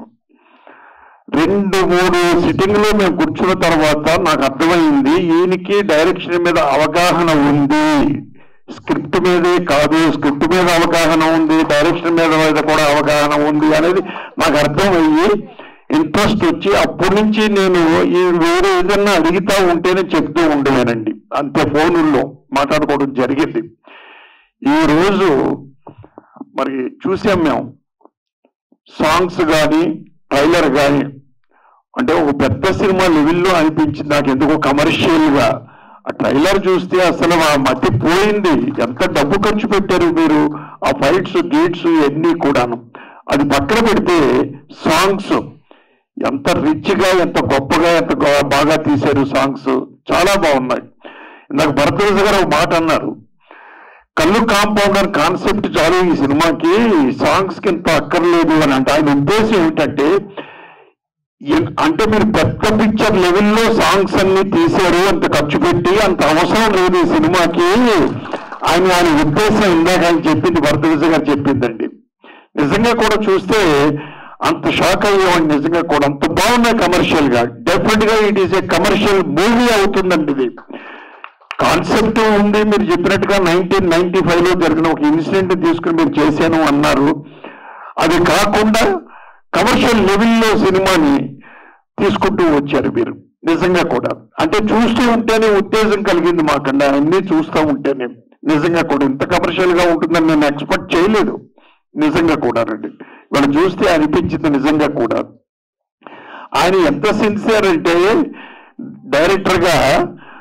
రెండు మూడు సిట్టింగ్ లో మేము కూర్చున్న తర్వాత నాకు అర్థమైంది ఈయనకి డైరెక్షన్ మీద అవగాహన ఉంది స్క్రిప్ట్ మీదే కాదు స్క్రిప్ట్ మీద అవగాహన ఉంది డైరెక్షన్ మీద మీద కూడా అవగాహన ఉంది అనేది నాకు అర్థమయ్యి ఇంట్రెస్ట్ వచ్చి అప్పటి నుంచి నేను ఈ వేరే ఏదన్నా అడిగితా ఉంటేనే చెప్తూ ఉండేవానండి అంతే ఫోనుల్లో మాట్లాడుకోవడం జరిగింది ఈ రోజు మరి చూసాం మేము సాంగ్స్ కానీ ట్రైలర్ కానీ అంటే ఒక పెద్ద సినిమా లెవెల్లో అనిపించింది నాకు ఎందుకో కమర్షియల్ గా ఆ ట్రైలర్ చూస్తే అసలు ఆ మతి పోయింది ఎంత డబ్బు ఖర్చు పెట్టారు మీరు ఆ ఫైట్స్ గేట్స్ ఇవన్నీ కూడాను అది పక్కన పెడితే సాంగ్స్ ఎంత రిచ్ గా ఎంత గొప్పగా ఎంత గొ- బాగా తీశారు సాంగ్స్ చాలా బాగున్నాయి నాకు భరద్వాజ గారు ఒక మాట అన్నారు కళ్ళు కాంపౌండర్ కాన్సెప్ట్ చాలు ఈ సినిమాకి సాంగ్స్ కి ఇంత అక్కర్లేదు అని అంటే ఆయన ఉద్దేశం ఏమిటంటే ఎన్- అంటే మీరు పెద్ద పిక్చర్ లెవెల్లో సాంగ్స్ అన్ని తీశారు అంత ఖర్చు పెట్టి అంత అవసరం లేదు ఈ సినిమాకి ఆయన ఆయన ఉద్దేశం ఇందాక ఆయన చెప్పింది భరతదేశ గారు చెప్పిందండి నిజంగా కూడా చూస్తే అంత షాక్ అయ్యేవాడిని నిజంగా కూడా అంత బాగున్నాయి కమర్షియల్ గా డెఫినెట్ గా it is a commercial movie అవుతుందండి ఇది కాన్సెప్ట్ ఉంది మీరు చెప్పినట్టుగా నైన్టీన్ నైన్టీ ఫైవ్ లో జరిగిన ఒక ఇన్సిడెంట్ తీసుకుని మీరు చేశాను అన్నారు అది కాకుండా కమర్షియల్ లెవెల్లో సినిమాని తీసుకుంటూ వచ్చారు మీరు నిజంగా కూడా అంటే చూస్తూ ఉంటేనే ఉత్తేజం కలిగింది మాకన్నా అన్ని చూస్తూ ఉంటేనే నిజంగా కూడా ఇంత కమర్షియల్ గా ఉంటుందని నేను ఎక్స్పెక్ట్ చేయలేదు నిజంగా కూడా రండి వాళ్ళు చూస్తే అనిపించింది నిజంగా కూడా ఆయన ఎంత సిన్సియర్ అంటే డైరెక్టర్ గా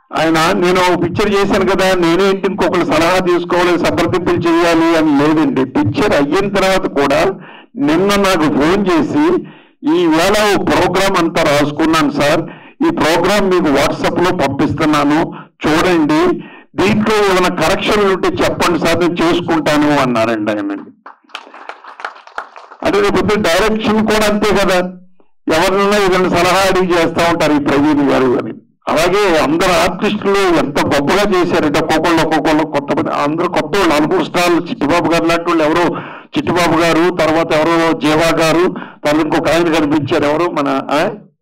ఆయన నేను పిక్చర్ చేశాను కదా నేనేంటి ఇంకొకరు సలహా తీసుకోవాలి సంప్రదింపులు చేయాలి అని లేదండి పిక్చర్ అయిన తర్వాత కూడా నిన్న నాకు ఫోన్ చేసి ఈ వేళ ఓ ప్రోగ్రామ్ అంతా రాసుకున్నాను సార్ ఈ ప్రోగ్రామ్ మీకు వాట్సాప్ లో పంపిస్తున్నాను చూడండి దీంట్లో ఏమైనా కరెక్షన్లు ఉంటే చెప్పండి సార్ నేను చేసుకుంటాను అన్నారండి ఆయన అంటే రేపు డైరెక్షన్ కూడా అంతే కదా ఎవరినైనా ఏదైనా సలహా అడిగి చేస్తా ఉంటారు ఈ ప్రవీణ్ గారు అని అలాగే అందరు ఆర్టిస్టులు ఎంత గొప్పగా చేశారంటే ఒక్కొక్కళ్ళు ఒక్కొక్కళ్ళు కొత్త మంది అందరూ కొత్త వాళ్ళు నలుగురు స్టార్లు చిట్టిబాబు గారు లాంటి వాళ్ళు ఎవరో చిట్టిబాబు గారు తర్వాత ఎవరో జీవా గారు తర్వాత ఇంకొక ఆయన కనిపించారు ఎవరు మన ఆ?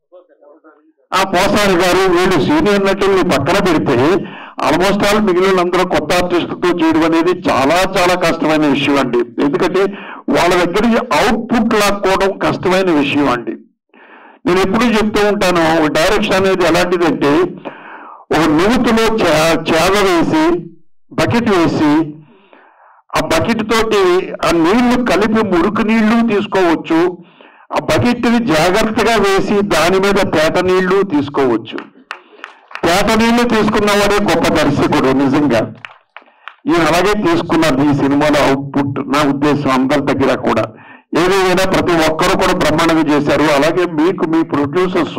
ఆ పోసారి గారు వీళ్ళు సీనియర్ నటుల్ని పక్కన పెడితే ఆల్మోస్ట్ ఆల్ మిగిలిన అందరూ కొత్త ఆర్టిస్టులతో చేయడం అనేది చాలా చాలా కష్టమైన విషయం అండి ఎందుకంటే వాళ్ళ దగ్గర నుంచి అవుట్పుట్ లాక్కోవడం కష్టమైన విషయం అండి నేను ఎప్పుడూ చెప్తూ ఉంటాను డైరెక్షన్ అనేది ఎలాంటిదంటే ఒక నూతులో చే- చేద వేసి బకెట్ వేసి ఆ బకెట్ తోటి ఆ నీళ్లు కలిపి మురుకు నీళ్లు తీసుకోవచ్చు ఆ బకెట్ ని జాగ్రత్తగా వేసి దాని మీద పేట నీళ్లు తీసుకోవచ్చు పేట నీళ్లు తీసుకున్నవాడే గొప్ప దర్శకుడు నిజంగా ఈయన అలాగే తీసుకున్నారు ఈ సినిమాలో అవుట్పుట్ నా ఉద్దేశం అందరి దగ్గర కూడా ఏదేమైనా ప్రతి ఒక్కరు కూడా బ్రహ్మాండంగా చేశారు అలాగే మీకు మీ ప్రొడ్యూసర్స్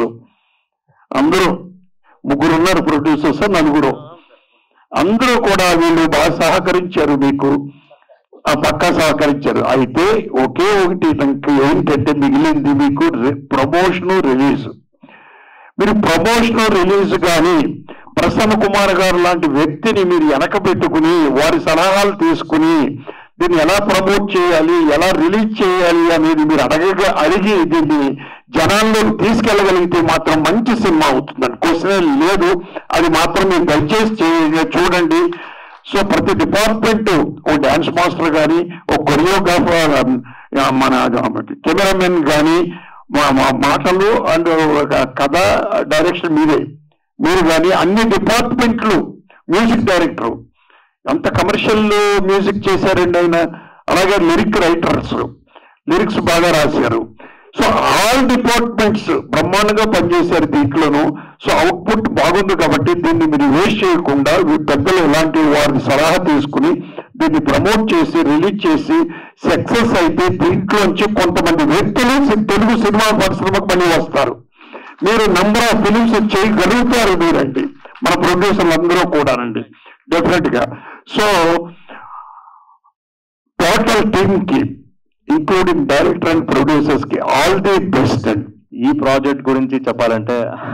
అందరూ ముగ్గురు ఉన్నారు ప్రొడ్యూసర్స్ నలుగురు అందరూ కూడా వీళ్ళు బాగా సహకరించారు మీకు ఆ పక్కా సహకరించారు అయితే ఒకే ఒకటి నాకు ఏంటంటే మిగిలింది మీకు ప్రమోషన్ రిలీజ్ మీరు ప్రమోషన్ రిలీజ్ కానీ ప్రసన్న కుమార్ గారు లాంటి వ్యక్తిని మీరు వెనక పెట్టుకుని వారి సలహాలు తీసుకుని దీన్ని ఎలా ప్రమోట్ చేయాలి ఎలా రిలీజ్ చేయాలి అనేది మీరు అడగగా అడిగి దీన్ని జనాల్లోకి తీసుకెళ్ళగలిగితే మాత్రం మంచి సినిమా అవుతుందని క్వశ్చన్ లేదు అది మాత్రం మీరు దయచేసి చే- చూడండి సో ప్రతి డిపార్ట్మెంట్ ఓ డాన్స్ మాస్టర్ కానీ ఓ కొరియోగ్రాఫర్ మన కెమెరామెన్ కానీ మా మా మాటలు అండ్ కథ డైరెక్షన్ మీదే మీరు కానీ అన్ని డిపార్ట్మెంట్లు మ్యూజిక్ డైరెక్టర్ అంత కమర్షియల్ మ్యూజిక్ చేశారండి ఆయన అలాగే లిరిక్ రైటర్స్ లిరిక్స్ బాగా రాశారు సో ఆల్ డిపార్ట్మెంట్స్ బ్రహ్మాండంగా పనిచేశారు దీంట్లోనూ సో అవుట్పుట్ బాగుంది కాబట్టి దీన్ని మీరు వేస్ట్ చేయకుండా వీ- పెద్దలు ఇలాంటి వారి సలహా తీసుకుని దీన్ని ప్రమోట్ చేసి రిలీజ్ చేసి సక్సెస్ అయితే దీంట్లోంచి కొంతమంది వ్యక్తులు సి- తెలుగు సినిమా పరిశ్రమకు మళ్ళీ వస్తారు మీరు నంబర్ ఆఫ్ ఫిలిమ్స్ చేయగలుగుతారు మీరండి మన ప్రొడ్యూసర్లు అందరూ కూడానండి డెఫినెట్ గా సో టోటల్ టీమ్ కి ఇంక్లూడింగ్ డైరెక్టర్ అండ్ ప్రొడ్యూసర్స్ కి ఆల్ ది బెస్ట్ అండ్ ఈ ప్రాజెక్ట్ గురించి చెప్పాలంటే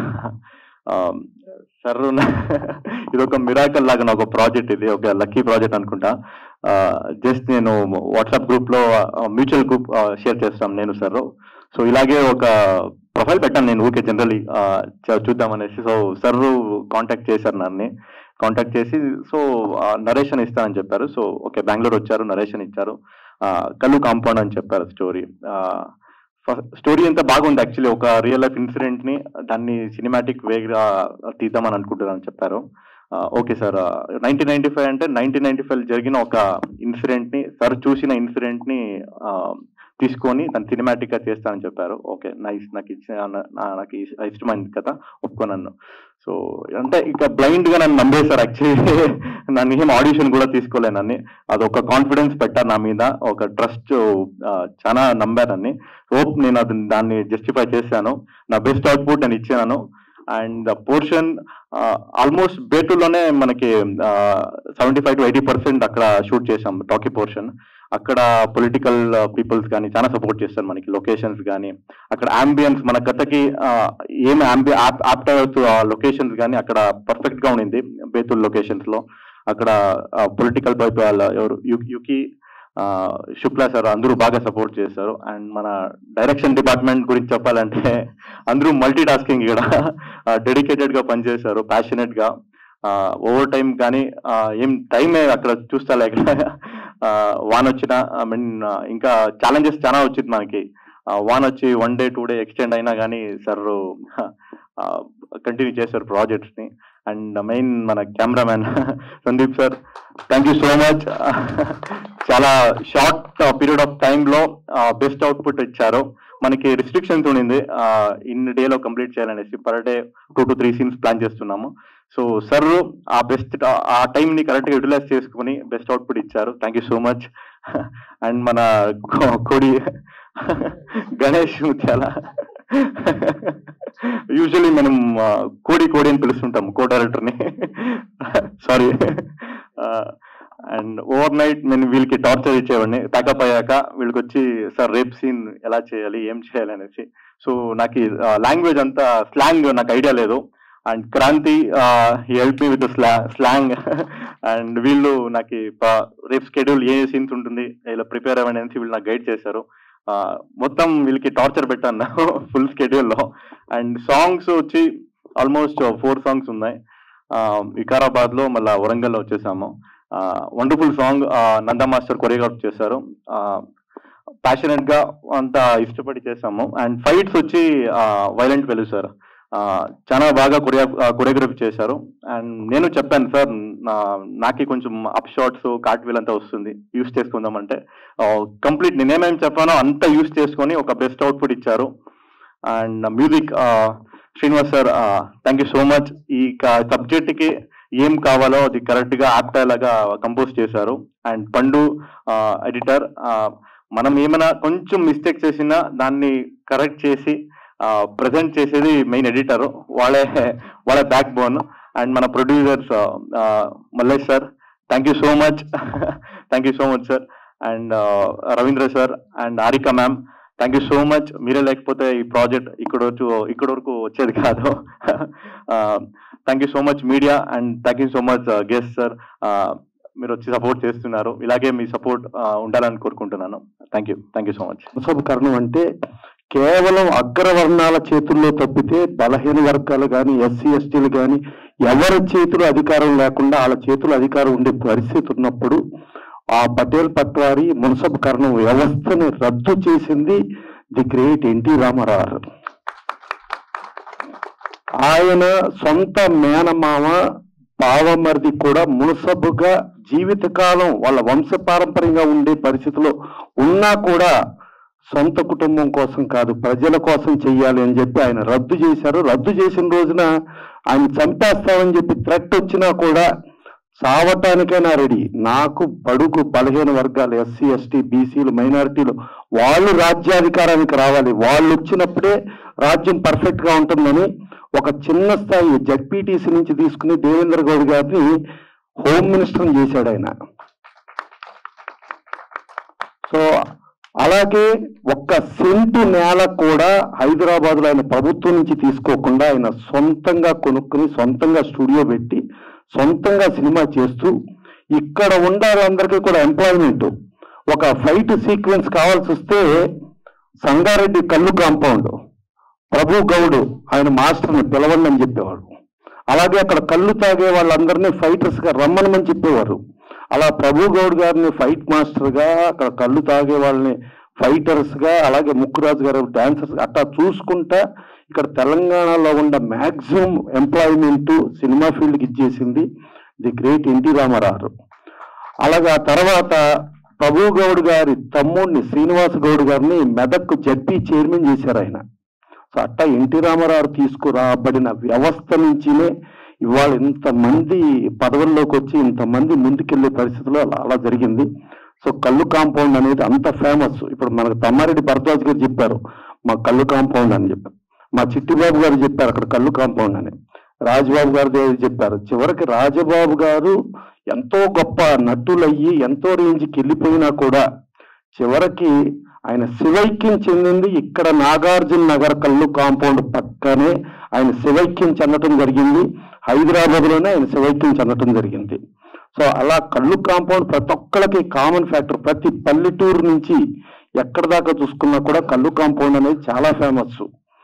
సర్ ఇది ఒక మిరాకల్ లాగా నా ఒక ప్రాజెక్ట్ ఇది ఒక లక్కీ ప్రాజెక్ట్ అనుకుంటా జస్ట్ నేను వాట్సాప్ గ్రూప్ లో మ్యూచువల్ గ్రూప్ షేర్ చేస్తాం నేను సార్ సో ఇలాగే ఒక ప్రొఫైల్ పెట్టాను నేను ఊరికే జనరలీ చూద్దామనేసి సో సర్ కాంటాక్ట్ చేశారు నన్ను కాంటాక్ట్ చేసి సో నరేషన్ ఇస్తానని చెప్పారు సో ఓకే బెంగళూరు వచ్చారు నరేషన్ ఇచ్చారు ఆ, కల్లు కాంపౌండ్ అని చెప్పారు స్టోరీ స్టోరీ అంతా బాగుంది యాక్చువల్లీ ఒక రియల్ లైఫ్ ఇన్సిడెంట్ ని దాన్ని సినిమాటిక్ వేగా తీద్దామని అనుకుంటున్నాను చెప్పారు okay sir nineteen ninety five అంటే నైన్టీన్ నైన్టీ ఫైవ్ జరిగిన ఒక ఇన్సిడెంట్ ని సార్ చూసిన ఇన్సిడెంట్ ని ఆ, తీసుకొని దాన్ని సినిమాటిక్ గా చేస్తానని చెప్పారు ఓకే నైస్ నాకు ఇచ్చిన నా- నా- నాకు ఇష్- ఇష్టమైంది కదా ఒప్పుకున్నాను సో అంటే ఇక బ్లైండ్ గా నన్ను నమ్మేశారు యాక్చువల్లీ నన్ను ఏం ఆడిషన్ కూడా తీసుకోలేనని అదొక కాన్ఫిడెన్స్ పెట్టారు నా మీద ఒక ట్రస్ట్ చాలా నమ్మారని హోప్ నేను అది దాన్ని జస్టిఫై చేశాను నా బెస్ట్ అవుట్పుట్ నేను ఇచ్చాను అండ్ పోర్షన్ ఆల్మోస్ట్ బేటూలోనే మనకి seventy five to eighty percent అక్కడ షూట్ చేసాం టాకీ పోర్షన్ అక్కడ పొలిటికల్ పీపుల్స్ కానీ చాలా సపోర్ట్ చేస్తారు మనకి లొకేషన్స్ కానీ అక్కడ అంబియన్స్ మన కథకి ఆ, ఏం అంబి ఆప్ట్ అవ్వచ్చు ఆ లొకేషన్స్ కానీ అక్కడ పర్ఫెక్ట్ గా ఉండింది బేతుల్ లొకేషన్స్ లో అక్కడ పొలిటికల్ ఎవరు యు- యుకి ఆ, శుక్లా సార్ అందరూ బాగా సపోర్ట్ చేశారు అండ్ మన డైరెక్షన్ డిపార్ట్మెంట్ గురించి చెప్పాలంటే అందరూ మల్టీ టాస్కింగ్ ఇక్కడ డెడికేటెడ్ గా పనిచేశారు ప్యాషనెట్ గా ఓవర్ టైం కానీ ఆ, ఏం టైమే అక్కడ చూస్తా లేక ఆ, వాన్ వచ్చిన ఐ మీన్ ఇంకా ఛాలెంజెస్ చాలా వచ్చింది మనకి ఆ, వాన్ వచ్చి one day two day extend అయినా కానీ సార్ కంటిన్యూ చేశారు ప్రాజెక్ట్స్ ని అండ్ మెయిన్ మన cameraman Sandeep sir thank you so much చాలా షార్ట్ పీరియడ్ ఆఫ్ టైమ్ లో బెస్ట్ అవుట్పుట్ ఇచ్చారు మనకి రిస్ట్రిక్షన్స్ ఉండింది ఇన్ డేలో కంప్లీట్ చేయాలనేసి per day two to three scenes plan చేస్తున్నాము సో సార్ ఆ బెస్ట్ ఆ టైంని కరెక్ట్గా యూటిలైజ్ చేసుకుని బెస్ట్ అవుట్పుట్ ఇచ్చారు thank you so much and మన కో- కోడి గణేష్ ముత్యాల యూజువలీ మనం ఆ, కోడి కోడి అని పిలుస్తుంటాం కో డైరెక్టర్ని సారీ అండ్ ఓవర్ నైట్ నేను వీళ్ళకి టార్చర్ ఇచ్చేవాడిని ప్యాకప్ అయ్యాక వీళ్ళకి వచ్చి సార్ రేప్ సీన్ ఎలా చేయాలి ఏం చేయాలి అనేసి సో నాకు లాంగ్వేజ్ అంతా స్లాంగ్ నాకు ఐడియా లేదు and Kranthi help me with slang and వీళ్ళు నాకు ప- రేపు షెడ్యూల్ ఏ సీన్స్ ఉంటుంది ఇలా ప్రిపేర్ అవ్వండి అనేసి వీళ్ళు నాకు గైడ్ చేశారు ఆ, మొత్తం వీళ్ళకి టార్చర్ పెట్టాను ఫుల్ స్కెడ్యూల్లో అండ్ సాంగ్స్ వచ్చి ఆల్మోస్ట్ ఫోర్ సాంగ్స్ ఉన్నాయి ఆ, వికారాబాద్ లో మళ్ళీ వరంగల్లో వచ్చేసాము wonderful song Nanda master choreograph చేశారు ప్యాషనెట్ గా అంత ఇష్టపడి చేసాము అండ్ ఫైట్స్ వచ్చి వైలెంట్ వెలు సార్ చాలా బాగా కొరియా కొరియోగ్రఫీ చేశారు అండ్ నేను చెప్పాను సార్ నాకు కొంచెం అప్ షాట్స్ కార్ట్ వీల్ అంతా వస్తుంది యూస్ చేసుకుందాం అంటే కంప్లీట్ నేనేమేమి చెప్పానో అంతా యూస్ చేసుకొని ఒక బెస్ట్ అవుట్పుట్ ఇచ్చారు and music Srinivas sir thank you so much ఈ సబ్జెక్ట్ కి ఏం కావాలో అది కరెక్ట్ గా యాప్ట్ లాగా కంపోజ్ చేశారు అండ్ పండు ఎడిటర్ మనం ఏమైనా కొంచెం మిస్టేక్ చేసినా దాన్ని కరెక్ట్ చేసి ప్రజెంట్ చేసేది మెయిన్ ఎడిటర్ వాళ్ళే వాళ్ళ బ్యాక్ బోన్ అండ్ మన producers Mallesh sir thank you so much thank you so much sir and Ravindra sir and Arika ma'am thank you so much మీరే లేకపోతే ఈ ప్రాజెక్ట్ ఇక్కడ వచ్చి ఇక్కడ వరకు వచ్చేది కాదు thank you so much media and thank you so much guest sir మీరు వచ్చి సపోర్ట్ చేస్తున్నారు ఇలాగే మీ సపోర్ట్ ఉండాలని కోరుకుంటున్నాను thank you thank you so much ఉపకరణం అంటే కేవలం అగ్రవర్ణాల చేతుల్లో తప్పితే బలహీన వర్గాలు కానీ ఎస్సీ ఎస్టీలు కానీ ఎవరి చేతులు అధికారం లేకుండా వాళ్ళ చేతులు అధికారం ఉండే పరిస్థితి ఉన్నప్పుడు ఆ పటేల్ పట్వారి మున్సబ్ కరణం వ్యవస్థని రద్దు చేసింది ది గ్రేట్ ఎన్టీ రామారావు ఆయన సొంత మేనమామ బావమరిది కూడా మున్సబుగా జీవితకాలం వాళ్ళ వంశపారంపర్యంగా ఉండే పరిస్థితిలో ఉన్నా కూడా సొంత కుటుంబం కోసం కాదు ప్రజల కోసం చెయ్యాలి అని చెప్పి ఆయన రద్దు చేశారు రద్దు చేసిన రోజున ఆయన చంపేస్తామని చెప్పి థ్రెట్ వచ్చినా కూడా చావటానికైనా రెడీ నాకు బడుగు బలహీన వర్గాలు ఎస్సీ ఎస్టీ బీసీలు మైనారిటీలు వాళ్ళు రాజ్యాధికారానికి రావాలి వాళ్ళు వచ్చినప్పుడే రాజ్యం పర్ఫెక్ట్ గా ఉంటుందని ఒక చిన్న స్థాయి జడ్పీటీసీ నుంచి తీసుకుని దేవేంద్ర గౌడ్ గారిని హోమ్ మినిస్టర్ చేశాడు ఆయన సో అలాగే ఒక్క సెంటు నేల కూడా హైదరాబాద్ లో ఆయన ప్రభుత్వం నుంచి తీసుకోకుండా ఆయన సొంతంగా కొనుక్కుని సొంతంగా స్టూడియో పెట్టి సొంతంగా సినిమా చేస్తూ ఇక్కడ ఉండాలందరికీ కూడా ఎంప్లాయ్మెంట్ ఒక ఫైట్ సీక్వెన్స్ కావాల్సి వస్తే సంగారెడ్డి కల్లు కాంపౌండ్ ప్రభు గౌడ్ ఆయన మాస్టర్ని పిలవండి అని చెప్పేవాడు అలాగే అక్కడ కళ్ళు తాగే వాళ్ళందరినీ ఫైటర్స్ గా రమ్మనమని చెప్పేవారు అలా ప్రభు గౌడ్ గారిని ఫైట్ మాస్టర్ గా అక్కడ కళ్ళు తాగే వాళ్ళని ఫైటర్స్ గా అలాగే ముక్కురాజు గారు డాన్సర్స్ అట్లా చూసుకుంటా ఇక్కడ తెలంగాణలో ఉన్న మాక్సిమం ఎంప్లాయ్మెంట్ సినిమా ఫీల్డ్ కి ఇచ్చేసింది ది గ్రేట్ ఎన్టీ రామారావు అలాగే ఆ తర్వాత ప్రభు గౌడ్ గారి తమ్ముడిని శ్రీనివాస్ గౌడ్ గారిని మెదక్ జడ్పీ చైర్మన్ చేశారు ఆయన సో అట్టా ఎన్టీ రామారావు తీసుకురాబడిన వ్యవస్థ నుంచినే ఇవాళ ఇంతమంది పదవుల్లోకి వచ్చి ఇంతమంది ముందుకెళ్లే పరిస్థితిలో అలా అలా జరిగింది సో కళ్ళు కాంపౌండ్ అనేది అంత ఫేమస్ ఇప్పుడు మనకు తమ్మారెడ్డి భరద్వాజ్ గారు చెప్పారు మా కళ్ళు కాంపౌండ్ అని చెప్పారు మా చిట్టిబాబు గారు చెప్పారు అక్కడ కళ్ళు కాంపౌండ్ అని రాజబాబు గారు దేవి చెప్పారు చివరికి రాజబాబు గారు ఎంతో గొప్ప నటులయ్యి ఎంతో రేంజ్కి వెళ్ళిపోయినా కూడా చివరికి ఆయన శివైక్యం చెందింది ఇక్కడ నాగార్జున నగర్ కల్లు కాంపౌండ్ పక్కనే ఆయన శివైక్యం చెందటం జరిగింది హైదరాబాద్ లోనే ఆయన శివైక్యం చెందటం జరిగింది సో అలా కళ్ళు కాంపౌండ్ ప్రతి ఒక్కరికి కామన్ ఫ్యాక్టర్ ప్రతి పల్లెటూరు నుంచి ఎక్కడ దాకా చూసుకున్నా కూడా కళ్ళు కాంపౌండ్ అనేది చాలా ఫేమస్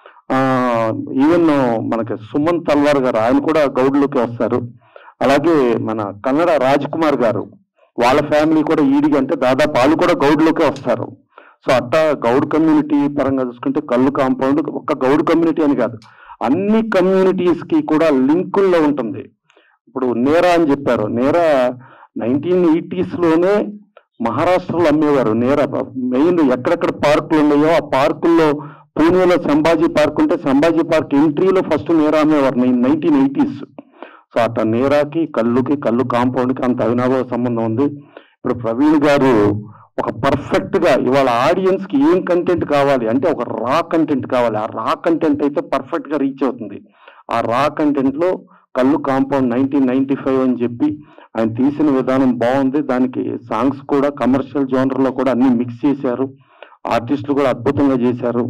ఈవెన్ మనకి సుమన్ తల్వార్ గారు ఆయన కూడా గౌడ్లోకి వస్తారు అలాగే మన కన్నడ రాజ్ కుమార్ గారు వాళ్ళ ఫ్యామిలీ కూడా ఈడిగా అంటే దాదాపు వాళ్ళు కూడా గౌడ్లోకే వస్తారు సో అట్టా గౌడ్ కమ్యూనిటీ పరంగా చూసుకుంటే కళ్ళు కాంపౌండ్ ఒక్క గౌడ్ కమ్యూనిటీ అని కాదు అన్ని కమ్యూనిటీస్ కి కూడా లింకుల్లో ఉంటుంది ఇప్పుడు నేరా అని చెప్పారు నేరా నైన్టీన్ ఎయిటీస్ లోనే మహారాష్ట్రలో అమ్మేవారు నేర మెయిన్ ఎక్కడెక్కడ పార్కులు ఉన్నాయో ఆ పార్కుల్లో పూణేలో సంభాజీ పార్క్ ఉంటే సంభాజీ పార్క్ ఎంట్రీలో ఫస్ట్ నేరా అమ్మేవారు నైన్టీన్ ఎయిటీస్ సో అట్లా నేరాకి కళ్ళుకి కళ్ళు కాంపౌండ్కి అంత అవినాభావ సంబంధం ఉంది ఇప్పుడు ప్రవీణ్ గారు ఒక పర్ఫెక్ట్ గా ఇవాళ ఆడియన్స్ కి ఏం కంటెంట్ కావాలి అంటే ఒక రా కంటెంట్ కావాలి ఆ రా కంటెంట్ అయితే పర్ఫెక్ట్ గా రీచ్ అవుతుంది ఆ రా కంటెంట్ లో కళ్ళు కాంపౌండ్ నైన్టీన్ నైన్టీ ఫైవ్ అని చెప్పి ఆయన తీసిన విధానం బాగుంది దానికి సాంగ్స్ కూడా కమర్షియల్ జోనర్ లో కూడా అన్ని మిక్స్ చేశారు ఆర్టిస్టులు కూడా అద్భుతంగా చేశారు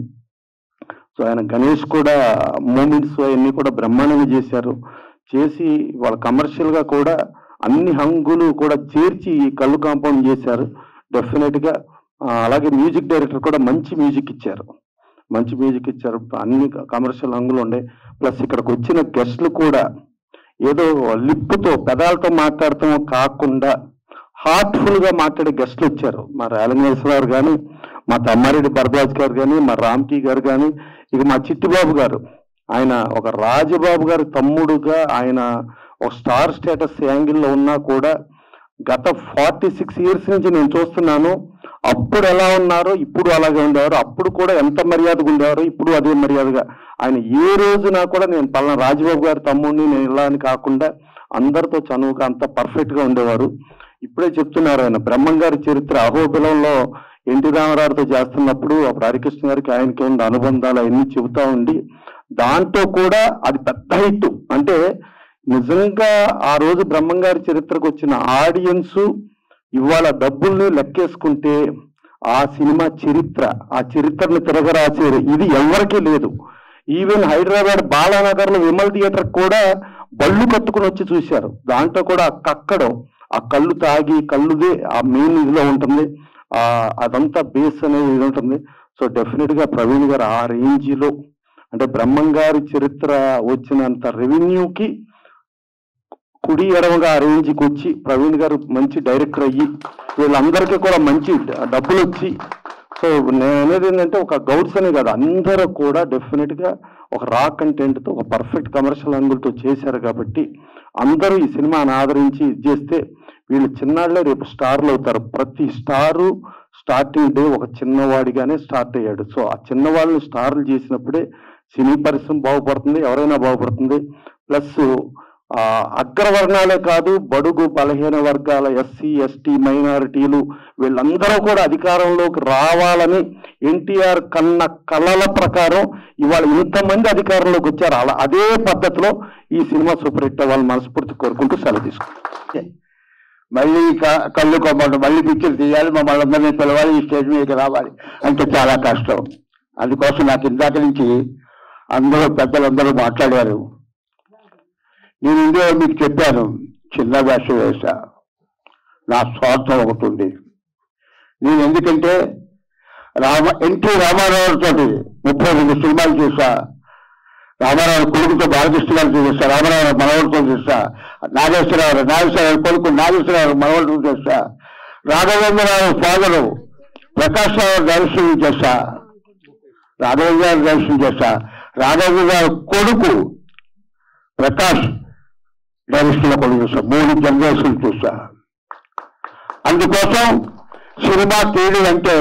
సో ఆయన గణేష్ కూడా మూమెంట్స్ అవన్నీ కూడా బ్రహ్మాండంగా చేశారు చేసి వాళ్ళ కమర్షియల్ గా కూడా అన్ని హంగులు కూడా చేర్చి ఈ కళ్ళు కాంపౌండ్ చేశారు డెఫినెట్ గా ఆ, అలాగే మ్యూజిక్ డైరెక్టర్ కూడా మంచి మ్యూజిక్ ఇచ్చారు మంచి మ్యూజిక్ ఇచ్చారు అన్ని కమర్షియల్ హంగులు ఉండే ప్లస్ ఇక్కడికి వచ్చిన గెస్ట్లు కూడా ఏదో లిప్పుతో పెదాలతో మాట్లాడటం కాకుండా హార్ట్ఫుల్ గా మాట్లాడే గెస్ట్లు వచ్చారు మా రేలంగేశ్వర గారు కానీ మా తమ్మారెడ్డి భరద్వాజ్ గారు కానీ మా రామ్కి గారు కానీ ఇక మా చిట్టిబాబు గారు ఆయన ఒక రాజబాబు గారి తమ్ముడుగా ఆయన ఒక స్టార్ స్టేటస్ యాంగిల్లో ఉన్నా కూడా గత ఫార్టీ సిక్స్ ఇయర్స్ నుంచి నేను చూస్తున్నాను అప్పుడు ఎలా ఉన్నారో ఇప్పుడు అలాగే ఉండేవారు అప్పుడు కూడా ఎంత మర్యాదగా ఉండేవారో ఇప్పుడు అదే మర్యాదగా ఆయన ఏ రోజున కూడా నేను పలానా రాజబాబు గారి తమ్ముడిని నేను ఇలా అని కాకుండా అందరితో చనువుగా అంత పర్ఫెక్ట్ గా ఉండేవారు ఇప్పుడే చెప్తున్నారు ఆయన బ్రహ్మం గారి చరిత్ర అహోబిలంలో ఎన్టీ రామారావుతో చేస్తున్నప్పుడు అప్పుడు హరికృష్ణ గారికి ఆయనకి ఉన్న అనుబంధాలు అవన్నీ చెబుతా ఉండి దాంతో కూడా అది పెద్ద హిట్ అంటే నిజంగా ఆ రోజు బ్రహ్మం గారి చరిత్రకు వచ్చిన ఆడియన్స్ ఇవాళ డబ్బుల్ని లెక్కేసుకుంటే ఆ సినిమా చరిత్ర ఆ చరిత్రను తిరగరాసేది ఇది ఎవరికీ లేదు ఈవెన్ హైదరాబాద్ బాలానగర్ లో విమల్ థియేటర్ కూడా బళ్ళు కట్టుకుని వచ్చి చూశారు దాంట్లో కూడా ఆ కక్కడం ఆ కళ్ళు తాగి కళ్ళుదే ఆ మెయిన్ ఇదిలో ఉంటుంది ఆ అదంతా బేస్ అనేది ఇది ఉంటుంది సో డెఫినెట్ గా ప్రవీణ్ గారు ఆ రేంజ్ లో అంటే బ్రహ్మం గారి చరిత్ర వచ్చినంత రెవెన్యూకి కుడి ఎడమగా ఆ రేంజ్కి వచ్చి ప్రవీణ్ గారు మంచి డైరెక్టర్ అయ్యి వీళ్ళందరికీ కూడా మంచి డ- డబ్బులు వచ్చి సో నేను అనేది ఏంటంటే ఒక గౌడ్స్ అనే కాదు అందరూ కూడా డెఫినెట్ గా ఒక రా కంటెంట్ తో ఒక పర్ఫెక్ట్ కమర్షియల్ యాంగిల్ తో చేశారు కాబట్టి అందరూ ఈ సినిమాని ఆదరించి ఇది చేస్తే వీళ్ళు చిన్నాళ్ళే రేపు స్టార్లు అవుతారు ప్రతి స్టారు స్టార్టింగ్ డే ఒక చిన్నవాడిగానే స్టార్ట్ అయ్యాడు సో ఆ చిన్నవాళ్ళని స్టార్లు చేసినప్పుడే సినీ పరిశ్రమ బాగుపడుతుంది ఎవరైనా బాగుపడుతుంది ప్లస్ ఆ, అగ్రవర్ణాలే కాదు బడుగు బలహీన వర్గాల ఎస్సీ ఎస్టీ మైనారిటీలు వీళ్ళందరూ కూడా అధికారంలోకి రావాలని ఎన్టీఆర్ కన్న కళల ప్రకారం ఇవాళ ఇంతమంది అధికారంలోకి వచ్చారు అలా అదే పద్ధతిలో ఈ సినిమా సూపర్ హిట్ అవ్వాలని మనస్ఫూర్తి కోరుకుంటూ సెలవు తీసుకుంటాం మళ్ళీ క- కళ్ళు కొమ్మటం మళ్ళీ పిక్చర్ తీయాలి మమ్మల్ని అందరినీ పిలవాలి ఈ స్టేజ్ మీదకి రావాలి అంటే చాలా కష్టం అందుకోసం నాకు ఇందాక నుంచి అందరూ పెద్దలందరూ మాట్లాడారు నేను ఇందులో మీకు చెప్పాను చిన్న భాష వేసా నా స్వార్థం ఒకటి ఉంది నేను ఎందుకంటే రామ ఎన్టీ రామారావు తోటి ముప్పై రెండు సినిమాలు చూసా రామారావు కొడుకుతో బాలకృష్ణ గారితో చేస్తా రామారావు మనవడితో చేస్తా నాగేశ్వరరావు నాగేశ్వరరావు కొడుకు నాగేశ్వరరావు మనవడితో చేస్తా రాఘవేంద్రరావు ఫాదరు ప్రకాష్ రావు దర్శనం చేస్తా రాఘవేంద్ర గారు దర్శనం చేస్తా రాఘవేంద్ర గారు కొడుకు ప్రకాష్ డైరెక్షన్ కొడుకు చూస్తా మూడు జనరేషన్ చూస్తా అందుకోసం సినిమా తీయడం అంటే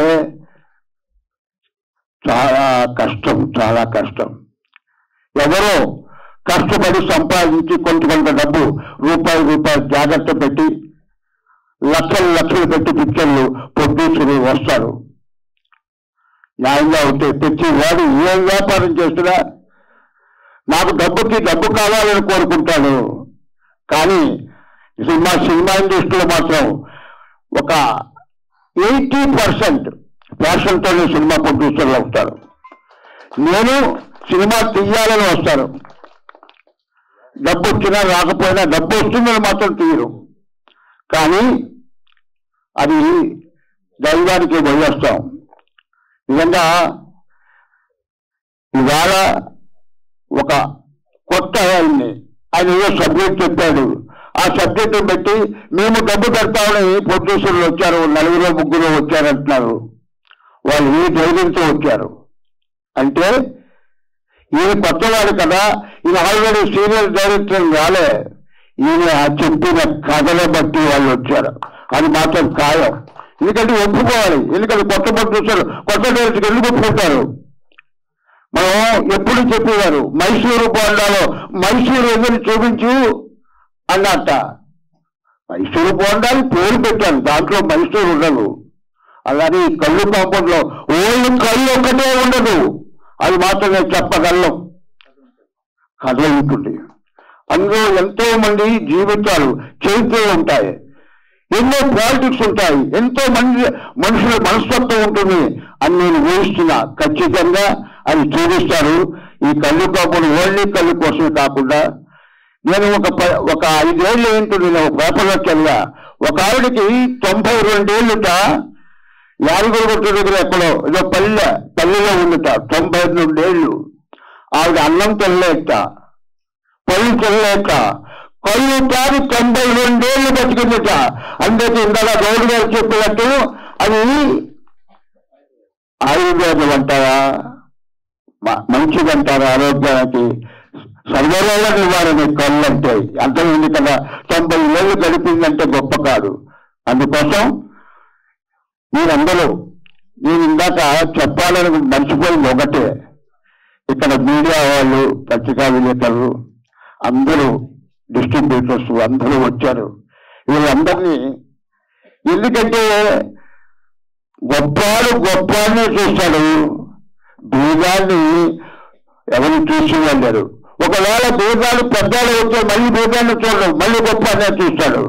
చాలా కష్టం చాలా కష్టం ఎవరో కష్టపడి సంపాదించి కొంత కొంత డబ్బు రూపాయి రూపాయలు జాగ్రత్త పెట్టి లక్షలు లక్షలు పెట్టి పిక్చర్లు ప్రొడ్యూసర్ వస్తారు న్యాయంగా ఉంటే ప్రతి వాడు ఏం వ్యాపారం చేస్తున్నా నాకు డబ్బుకి డబ్బు కావాలని కోరుకుంటాడు కానీ సినిమా సినిమా ఇండస్ట్రీలో మాత్రం ఒక ఎయిటీ పర్సెంట్ ప్యాషన్తోనే సినిమా ప్రొడ్యూసర్లు అవుతారు నేను సినిమా తీయాలని వస్తాను డబ్బు వచ్చినా రాకపోయినా డబ్బు వస్తుందని మాత్రం తీయరు కానీ అది దైవానికి వదిలేస్తాం నిజంగా ఇవాళ ఒక కొత్త ఆయన్ని ఆయన ఏదో సబ్జెక్ట్ చెప్పాడు ఆ సబ్జెక్టు బట్టి మేము డబ్బు పెడతామని ప్రొడ్యూసర్లు వచ్చారు నలుగురు ముగ్గురు వచ్చారంటున్నారు వాళ్ళు ఏ ధైర్యంతో వచ్చారు అంటే ఈయన కొత్తవాడు కదా ఈయన ఆల్రెడీ సీనియర్ డైరెక్టర్ రాలే ఈయన చెప్పిన కథల బట్టి వాళ్ళు వచ్చారు అది మాత్రం ఖాయం ఎందుకంటే ఒప్పుకోవాలి ఎందుకంటే కొత్త ప్రొడ్యూసర్ కొత్త డైరెక్టర్ ఎందుకు ఒప్పుకుంటారు మనం ఎప్పుడు చెప్పేవారు మైసూరు బోండాలో మైసూరు ఎదురు చూపించు అన్నట్ట మైసూరు బోండాలు పేరు పెట్టాను దాంట్లో మైసూరు ఉండదు అలానే ఈ కళ్ళు కాంపౌండ్ లో ఓన్లీ కళ్ళు ఒక్కటే ఉండదు అది మాత్రం నేను చెప్పగలను కథ ఉంటుంది అందులో ఎంతో మంది జీవితాలు చరిత్రలు ఉంటాయి ఎన్నో పాలిటిక్స్ ఉంటాయి ఎంతో మంది మనుషుల మనస్తత్వం ఉంటుంది అని నేను ఊహిస్తున్నా ఖచ్చితంగా అది చూపిస్తారు ఈ కళ్ళు కాకుండా ఓన్లీ కళ్ళు కోసమే కాకుండా నేను ఒక ప- ఒక ఐదేళ్ళు ఏంటో నేను ఒక పేపర్లోకి వెళ్ళా ఒక ఆవిడకి తొంభై రెండేళ్ళుట యాదగిరిగుట్ట దగ్గర ఎక్కడో ఏదో పల్లె పల్లెలో ఉందిట తొంభై రెండేళ్ళు ఆవిడ అన్నం తినలేక పళ్ళు తినలేక కళ్ళు తాగి తొంభై రెండేళ్లు బతికిందిట అందుకే ఇందాక గౌడ్ గారు చెప్పినట్టు అది ఆయుర్వేదం అంటారా మ- మంచిదంటారా ఆరోగ్యానికి సర్వరోగ నివారణ కళ్ళు అంటే అర్థమైంది కదా తొంభై ఏళ్ళు గడిపిందంటే గొప్ప కాదు అందుకోసం మీరందరూ నేను ఇందాక చెప్పాలని మర్చిపోయింది ఒకటే ఇక్కడ మీడియా వాళ్ళు పత్రికా విలేకరులు అందరూ డిస్ట్రిబ్యూటర్స్ అందరూ వచ్చారు వీళ్ళందరినీ ఎందుకంటే గొప్పవాడు గొప్పవాడినే చూస్తాడు బీజాన్ని ఎవరు చూసి వెళ్ళారు ఒకవేళ బీజాలు పెద్దలు వచ్చే మళ్ళీ బీజాన్ని చూడడం మళ్ళీ గొప్ప అనే చూస్తాడు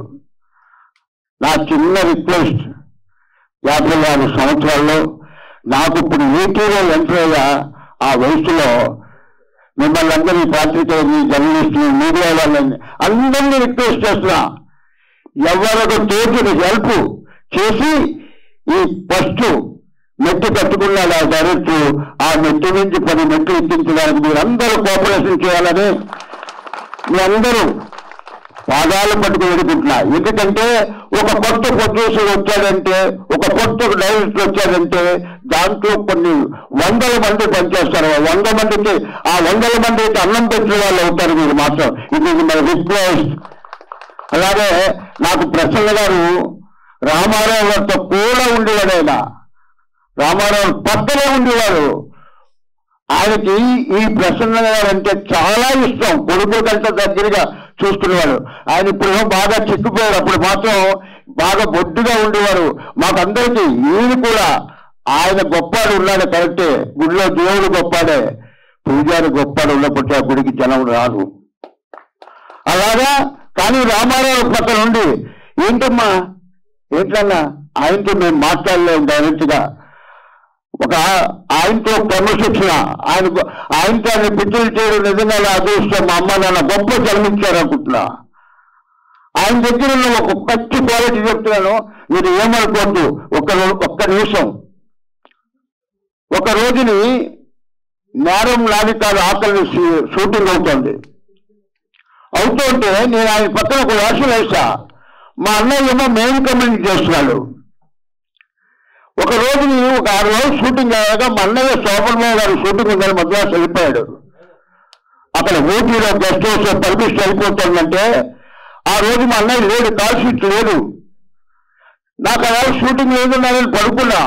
నా చిన్న రిక్వెస్ట్ యాభై ఆరు సంవత్సరాల్లో నాకు ఇప్పుడు ఏటీలో ఎంటర్ అయ్యా ఆ వయసులో మిమ్మల్ని అందరినీ పాత్రికేయుని జర్నలిస్టులు మీడియా వాళ్ళని అందరినీ రిక్వెస్ట్ చేస్తున్నా ఎవరికి తోచిన హెల్ప్ చేసి ఈ ఫస్ట్ మెట్టు కట్టుకున్నాడు ఆ డైరెక్టర్ ఆ మెట్టు నుంచి పది మెట్లు ఎక్కించడానికి మీరందరూ కోఆపరేషన్ చేయాలని మీ అందరూ పాదాలు పట్టుకుని ఎదుర్కొంటున్నా ఎందుకంటే ఒక కొత్త ప్రొడ్యూసర్ వచ్చాడంటే ఒక కొత్త డైరెక్టర్ వచ్చాడంటే దాంట్లో కొన్ని వందల మంది పనిచేస్తారు ఆ వంద మందికి ఆ వందల మందికి అన్నం పెట్టిన వాళ్ళు అవుతారు మీరు మాత్రం ఇది మన రిక్వెస్ట్ అలాగే నాకు ప్రసన్న గారు రామారావు గారితో కూడా ఉండేవాడు ఆయన రామారావు పక్కనే ఉండేవాడు ఆయనకి ఈ ప్రసన్న గారు అంటే చాలా ఇష్టం కొడుకు కంటే దగ్గరగా చూసుకునేవాడు ఆయన ఇప్పుడు బాగా చిక్కిపోయాడు అప్పుడు మాత్రం బాగా బొడ్డుగా ఉండేవారు మాకందరికీ ఈయన కూడా ఆయన గొప్పాడు ఉన్నాడు కరెక్టే గుడిలో దేవుడు గొప్పాడే పూజారి గొప్పాడు ఉన్నప్పటికీ ఆ గుడికి జనం రాదు అలాగా కానీ రామారావు పక్కన ఉండి ఏంటమ్మా ఏంటన్నా ఆయనతో మేము మాట్లాడలేము డైరెక్ట్ గా ఒక ఆయనతో క్రమశిక్షణ ఆయన ఆయనతో ఆయన పిచ్చులు చేయడం నిజంగా నా అదృష్టం మా అమ్మ నాన్న గొప్ప జన్మించారు అనుకుంటున్నా ఆయన దగ్గర ఉన్న ఒక పచ్చి క్వాలిటీ చెప్తున్నాను మీరు ఏమనుకోవద్దు ఒక్క రో- ఒక్క నిమిషం ఒక రోజుని నేరం నాది కాదు ఆకలి షూ- షూటింగ్ అవుతుంది అవుతుంటే నేను ఆయన పక్కన ఒక వేషం వేసా మా అన్నయ్య ఏమో మెయిన్ కమ్యూనిటీ చేస్తున్నాడు ఒక రోజుని ఒక ఆరు రోజులు షూటింగ్ అయ్యాక మా అన్నయ్య శోభన్రావు గారు షూటింగ్ ఉందని మద్రాసు వెళ్ళిపోయాడు అక్కడ ఊటీలో గెస్ట్ హౌస్ పర్మిషన్ అయిపోతుందంటే ఆ రోజు మా అన్నయ్య లేడు కాల్ షీట్ లేదు నాకు ఆ రోజు షూటింగ్ లేదు నేను పడుకున్నా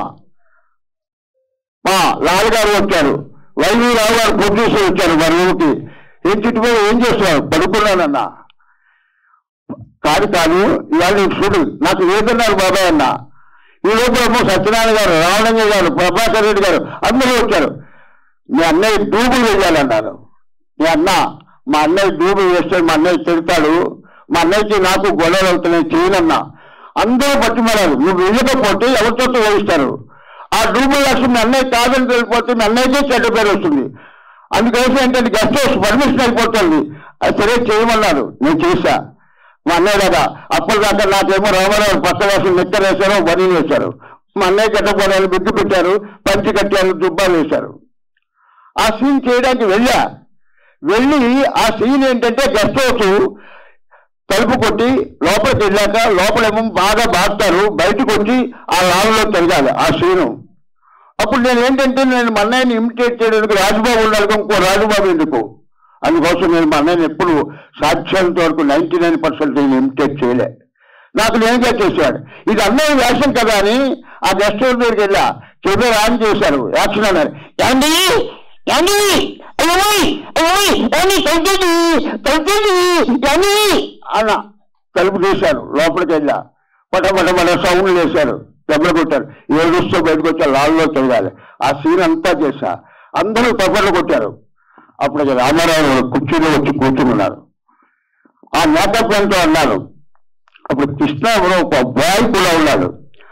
మా లాల్ గారు వచ్చారు వైవి రావు గారు ప్రొడ్యూసర్ వచ్చారు మా రూమ్కి ఏం చుట్టుపోయి ఏం చేస్తున్నారు పడుకున్నానన్నా కాదు కాదు ఇవాళ నీకు చూడు నాకు ఏదన్నారు బాబాయ్ అన్న ఈ లోపల సత్యనారాయణ గారు రావణంగ గారు ప్రభాకర్ రెడ్డి గారు అందరూ వచ్చారు మీ అన్నయ్య డూబులు వేయాలన్నారు మీ అన్న మా అన్నయ్య డూబులు వేస్తే మా అన్నయ్య తిడతాడు మా అన్నయ్యకి నాకు గొడవలు అవుతున్నాయి చేయనన్నా అందరూ పట్టుమన్నారు నువ్వు వెళ్ళకపోతే ఎవరితో వేయిస్తారు ఆ డూబుల్ లక్ష్యం మీ అన్నయ్య కాదని వెళ్ళిపోతే మీ అన్నయ్యకే చెడ్డ పేరు వస్తుంది అందుకోసం ఏంటంటే గెస్ట్ హౌస్ పర్మిషన్ అయిపోతుంది అది సరే చేయమన్నారు నేను చేశా మా అన్నయ్య కదా అప్పటిదాకా నాకేమో రామారావు పక్క వేసం నిక్కర్ వేశారు బనీ వేశారు మా అన్నయ్య గడ్డపోయారు బిగ్గు పెట్టారు పంచి కట్టారు దుబ్బాలు వేశారు ఆ సీన్ చేయడానికి వెళ్ళా వెళ్ళి ఆ సీన్ ఏంటంటే గెస్ట్ హౌస్ తలుపు కొట్టి లోపలికి వెళ్ళాక లోపలేమో బాగా బాగుతారు బయటకు వచ్చి ఆ లాభంలో తిరగాలి ఆ సీను అప్పుడు నేను ఏంటంటే నేను మా అన్నయ్యని ఇమిటేట్ చేయడానికి రాజుబాబు ఉండాలి ఇంకో రాజుబాబు ఎందుకు అందుకోసం నేను మా అన్నయ్యని ఎప్పుడు సాధ్యంత వరకు నైన్టీ నైన్ పర్సెంట్ నేను ఇమిటేట్ చేయలే నాకు నేనుగా చేసేవాడు ఇది అన్నయ్య వేషం కదా అని ఆ గెస్ట్ హౌస్ దగ్గరికి వెళ్ళా కెమెరా ఆన్ చేశారు యాక్షన్ అన్నారు ఏండి ఏండి అయ్యోయ్ అయ్యోయ్ ఏండి తగ్గింది తగ్గింది ఏండి అన్న తలుపు తీశారు లోపలికి వెళ్ళా పట పట పట సౌండ్లు వేశారు దెబ్బలు కొట్టారు ఏడుస్తూ బయటకు వచ్చా లాల్లో తిరగాలి ఆ సీన్ అంతా చేశా అందరూ తప్పట్లు కొట్టారు అప్పుడు ఇక రామారావు గారు కుర్చీలో వచ్చి కూర్చున్నారు ఆ మేకప్ ఎంతో అన్నారు అప్పుడు కృష్ణ ఎవరో ఒక అబ్బాయి కూడా ఉన్నాడు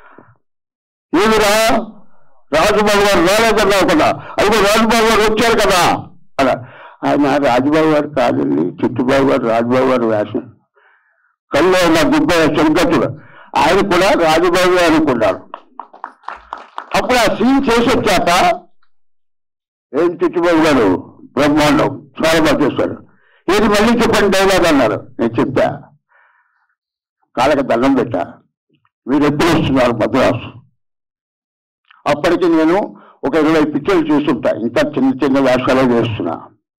ఏమిరా రాజుబాబు గారు రాలేదన్నావు కదా అదిగో రాజుబాబు గారు వచ్చారు కదా అలా ఆయన రాజుబాబు గారు కాదండి చిట్టుబాబు గారు రాజుబాబు గారు వేషం కళ్ళు నా గుడ్డ చెంకట్టుడు ఆయన కూడా రాజుబాబు గారు అనుకున్నారు అప్పుడు ఆ సీన్ చేసి వచ్చాక ఏం చిట్టుబాబు గారు బ్రహ్మాండం చాలా బాగా చేశాడు ఏది మళ్ళీ చెప్పండి డైలాగ్ అన్నారు నేను చెప్పా కాళ్ళకి దండం పెట్టా మీరు ఎప్పుడు వస్తున్నారు మద్రాసు అప్పటికి నేను ఒక ఇరవై పిక్చర్లు చూస్తుంటా ఇంకా చిన్న చిన్న వేషాలు వేస్తున్నా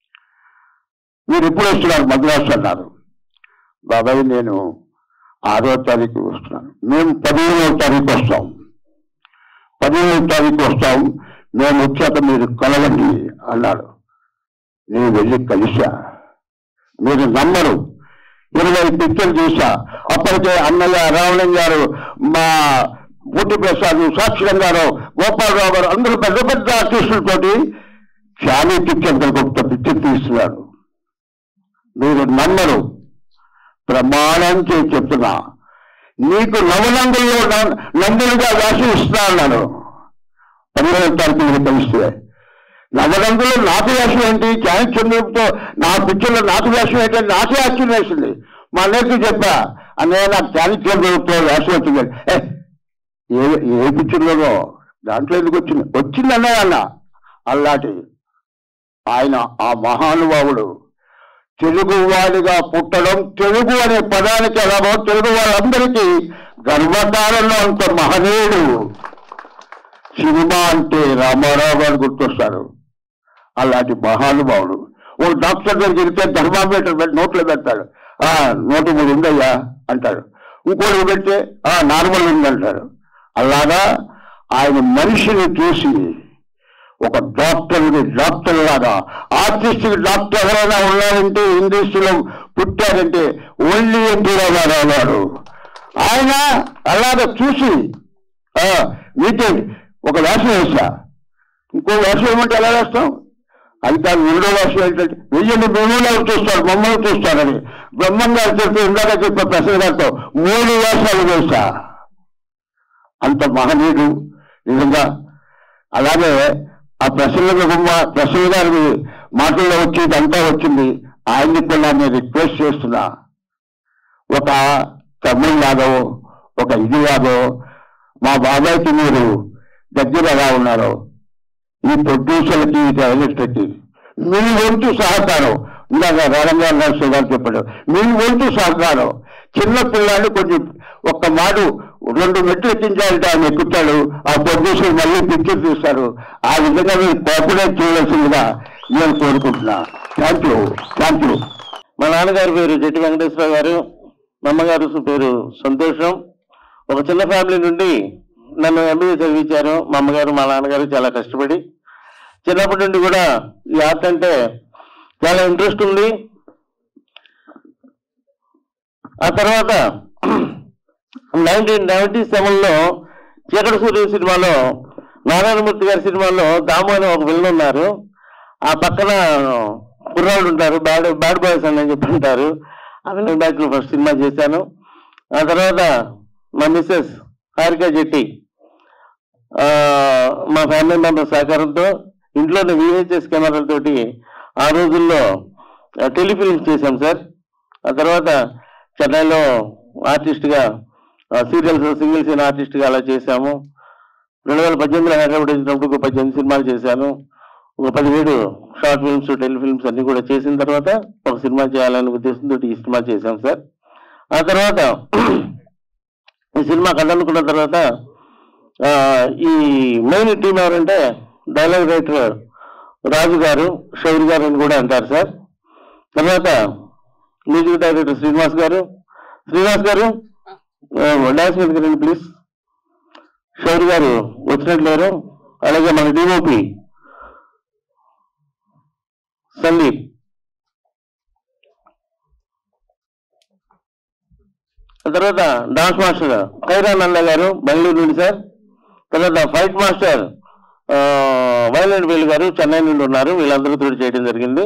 మీరు ఎప్పుడు వస్తున్నారు మద్రాసు అన్నారు బాబాయ్ నేను ఆరో తారీఖు వస్తున్నాను మేము పదిహేనవ తారీఖు వస్తాం పదిహేనవ తారీఖు వస్తాం మేము వచ్చాక మీరు కలవండి అన్నాడు నేను వెళ్ళి కలిసా మీరు నమ్మరు ఇరవై పిక్చర్లు చూసా అప్పటికే అన్నయ్య రావణం గారు మా బుట్టి ప్రసాద్ సాక్షిరం గారు గోపాలరావు గారు అందరూ పెద్ద పెద్ద ఆర్టిస్టులతోటి చాలా పిక్చర్ ఒక పిక్చర్ తీస్తున్నారు మీరు నమ్మరు ప్రమాణం చేసి చెప్తున్నా నీకు నవనందుల్లో న- నందులుగా వేషం ఇస్తా అన్నాను పదిహేను తారీఖు మీరు కలిస్తే నవరంగులు నాకు వేషం ఏంటి చాణక్యంతో నా పిక్చర్లో నాకు వేషం ఏంటి నాకే ఆశ్చర్యం వేసింది మా అన్నయ్యకి చెప్పా అన్నయ్య నాకు చాణక్యంతో వేషం వచ్చింది ఏ ఏ ఏ పిక్చర్లోనో దాంట్లో ఎందుకు వచ్చింది వచ్చింది అన్నయ్య అన్న అలాంటి ఆయన ఆ మహానుభావుడు తెలుగువాడిగా పుట్టడం తెలుగు అనే పదానికి ఎలాగో తెలుగు వాళ్ళందరికీ గర్వకారంలో అంత మహనీయుడు సినిమా అంటే రామారావు గారు గుర్తొస్తారు అలాంటి మహానుభావుడు ఓ డాక్టర్ దగ్గరికి వెళ్తే థర్మామీటర్ పెట్టి నోట్లో పెడతాడు ఆ నోటు మూడు ఉందయ్యా అంటాడు ఇంకోటి పెడితే ఆ నార్మల్ ఉందంటాడు అలాగా ఆయన మనిషిని చూసి ఒక డాక్టర్ డాక్టర్ లాగా ఆర్టిస్ట్ డాక్టర్ ఎవరైనా ఉన్నారంటే ఇండస్ట్రీలో పుట్టారంటే ఓన్లీ ఎన్టీ రామారావు గారు ఆయన అలాగ చూసి ఆ, మీకే ఒక వేషం వేసా ఇంకో వేషం ఏమంటే ఎలా వేస్తాం అది కాదు రెండో వేషం ఏంటంటే వెయ్యండి మిమ్మల్ని చూస్తారు మమ్మల్ని చూస్తారని బ్రహ్మం గారు చెప్తే ఇందాక చెప్పే ప్రసన్న గారితో మూడు వేషాలు వేసా అంత మహనీయుడు నిజంగా అలాగే ఆ ప్రసన్న గుమ్మ ప్రసన్న గారి మాటల్లో వచ్చి ఇదంతా వచ్చింది ఆయన్ని కూడా నేను రిక్వెస్ట్ చేస్తున్నా ఒక తమిళ యాదవ్ ఒక ఇది యాదవ్ మా బాబాయ్కి మీరు దగ్గర ఎలా ఉన్నారో ఈ ప్రొడ్యూసర్లకి ఈ డైరెక్టర్కి మీ వంతు సహకారం ఇందాక రారంగా నరసింహ గారు చెప్పాడు మీ వంతు సహకారం చిన్న పిల్లాన్ని కొంచెం ఒక్క మాడు రెండు మెట్లు ఎక్కించాలంటే ఆయన ఎక్కుతాడు ఆ ప్రొడ్యూసర్ మళ్ళీ పిక్చర్ తీస్తారు ఆ విధంగా మీరు కోఆపరేట్ చేయవలసిందిగా నేను కోరుకుంటున్నా థ్యాంక్ యూ థ్యాంక్ యూ మా నాన్నగారి పేరు జట్టి వెంకటేశ్వర గారు మా అమ్మగారు సు- పేరు సంతోషం ఒక చిన్న ఫ్యామిలీ నుండి నన్ను ఎంబీఏ చదివించారు మా అమ్మగారు మా నాన్నగారు చాలా కష్టపడి చిన్నప్పటి నుండి కూడా ఈ ఆర్ట్ అంటే చాలా ఇంట్రెస్ట్ ఉంది ఆ తర్వాత నైన్టీన్ నైన్టీ సెవెన్లో చీకటి సూర్య సినిమాలో నారాయణమూర్తి గారి సినిమాలో దాము అని ఒక విలన్ ఉన్నారు ఆ పక్కన కుర్రాళ్ళు ఉంటారు బ్యాడ్ బ్యాడ్ బాయ్స్ అని చెప్పి ఉంటారు ఆ విలన్ బ్యాచ్ లో ఫస్ట్ సినిమా చేశాను ఆ తర్వాత మా మిస్సెస్ హారిక జెట్టి ఆ, మా ఫ్యామిలీ మెంబర్ సహకారంతో ఇంట్లోనే విహెచ్ఎస్ కెమెరాలతోటి ఆ రోజుల్లో టెలిఫిల్మ్స్ చేశాం సార్ ఆ తర్వాత చెన్నైలో ఆర్టిస్ట్గా సీరియల్స్ సింగిల్ సీన్ ఆర్టిస్ట్గా అలా చేశాము రెండు వేల పద్దెనిమిదిలో హైదరాబాద్ వచ్చినప్పుడు ఒక పద్దెనిమిది సినిమాలు చేశాను ఒక పదిహేడు షార్ట్ ఫిల్మ్స్ టెలిఫిల్మ్స్ అన్ని కూడా చేసిన తర్వాత ఒక సినిమా చేయాలనే ఉద్దేశంతో ఈ సినిమా చేశాం సార్ ఆ తర్వాత ఈ సినిమా కథనుకున్న తర్వాత ఆ, ఈ మెయిన్ టీం ఎవరంటే డైలాగ్ రైటర్ రాజు గారు షౌరి గారు అని కూడా అంటారు సార్ తర్వాత మ్యూజిక్ డైరెక్టర్ శ్రీనివాస్ గారు శ్రీనివాస్ గారు డాన్స్ మీదకి రండి ప్లీజ్ షౌరి గారు వచ్చినట్లేరు అలాగే మన డిఓపి సందీప్ ఆ తర్వాత డాన్స్ మాస్టర్ ఖైరా నంద గారు బెంగళూరు నుండి సార్ తర్వాత ఫైట్ మాస్టర్ ఆ, వైలెంట్ వేలు గారు చెన్నై నుండి ఉన్నారు వీళ్ళందరూ తోటి చేయడం జరిగింది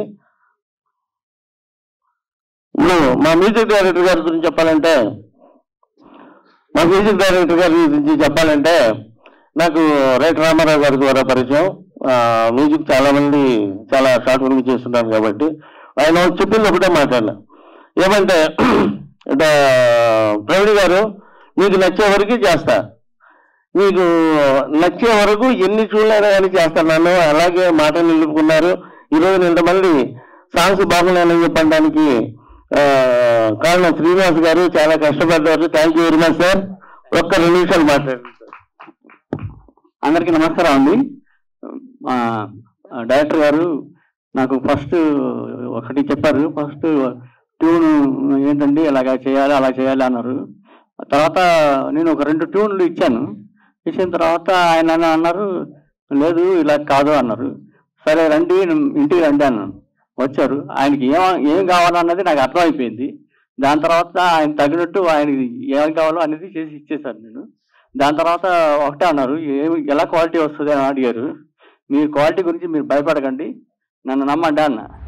ఇప్పుడు మా మ్యూజిక్ డైరెక్టర్ గారి గురించి చెప్పాలంటే మా మ్యూజిక్ డైరెక్టర్ గారి గురించి చెప్పాలంటే నాకు రైట్ రామారావు గారి ద్వారా పరిచయం ఆ, మ్యూజిక్ చాలా మంది చాలా షార్ట్ ఫిల్మ్ చేస్తుంటాను కాబట్టి ఆయన చెప్పింది ఒకటే మాట్లాడిన ఏమంటే ఇట ప్రవీణ్ గారు మీకు నచ్చే వరకు చేస్తా మీకు నచ్చే వరకు ఎన్ని చూడలేదా కానీ చేస్తున్నాను అలాగే మాట నిలుపుకున్నారు ఈరోజు ఇంతమంది సాంగ్స్ బాగున్నాయని చెప్పడానికి ఆ, కారణం శ్రీనివాస్ గారు చాలా కష్టపడ్డారు thank you very much sir ఒక్క రెండు నిమిషాలు మాట్లాడండి సార్ అందరికీ నమస్కారం అండి మా డైరెక్టర్ గారు నాకు ఫస్ట్ ఒకటి చెప్పారు ఫస్ట్ ట్యూన్ ఏంటండి ఇలాగ చేయాలి అలా చేయాలి అన్నారు తర్వాత నేను ఒక రెండు ట్యూన్లు ఇచ్చాను ఇచ్చిన తర్వాత ఆయన అన్న- అన్నారు లేదు ఇలా కాదు అన్నారు సరే రండి ఇంటికి రండి అన్నాను వచ్చారు ఆయనకి ఏం ఏం కావాలన్నది నాకు అర్థమైపోయింది దాని తర్వాత ఆయన తగినట్టు ఆయనకి ఏం కావాలో అనేది చేసి ఇచ్చేసాను నేను దాని తర్వాత ఒకటే అన్నారు ఏమి ఎలా క్వాలిటీ వస్తుంది అని అడిగారు మీ క్వాలిటీ గురించి మీరు భయపడకండి నన్ను నమ్మండి అన్న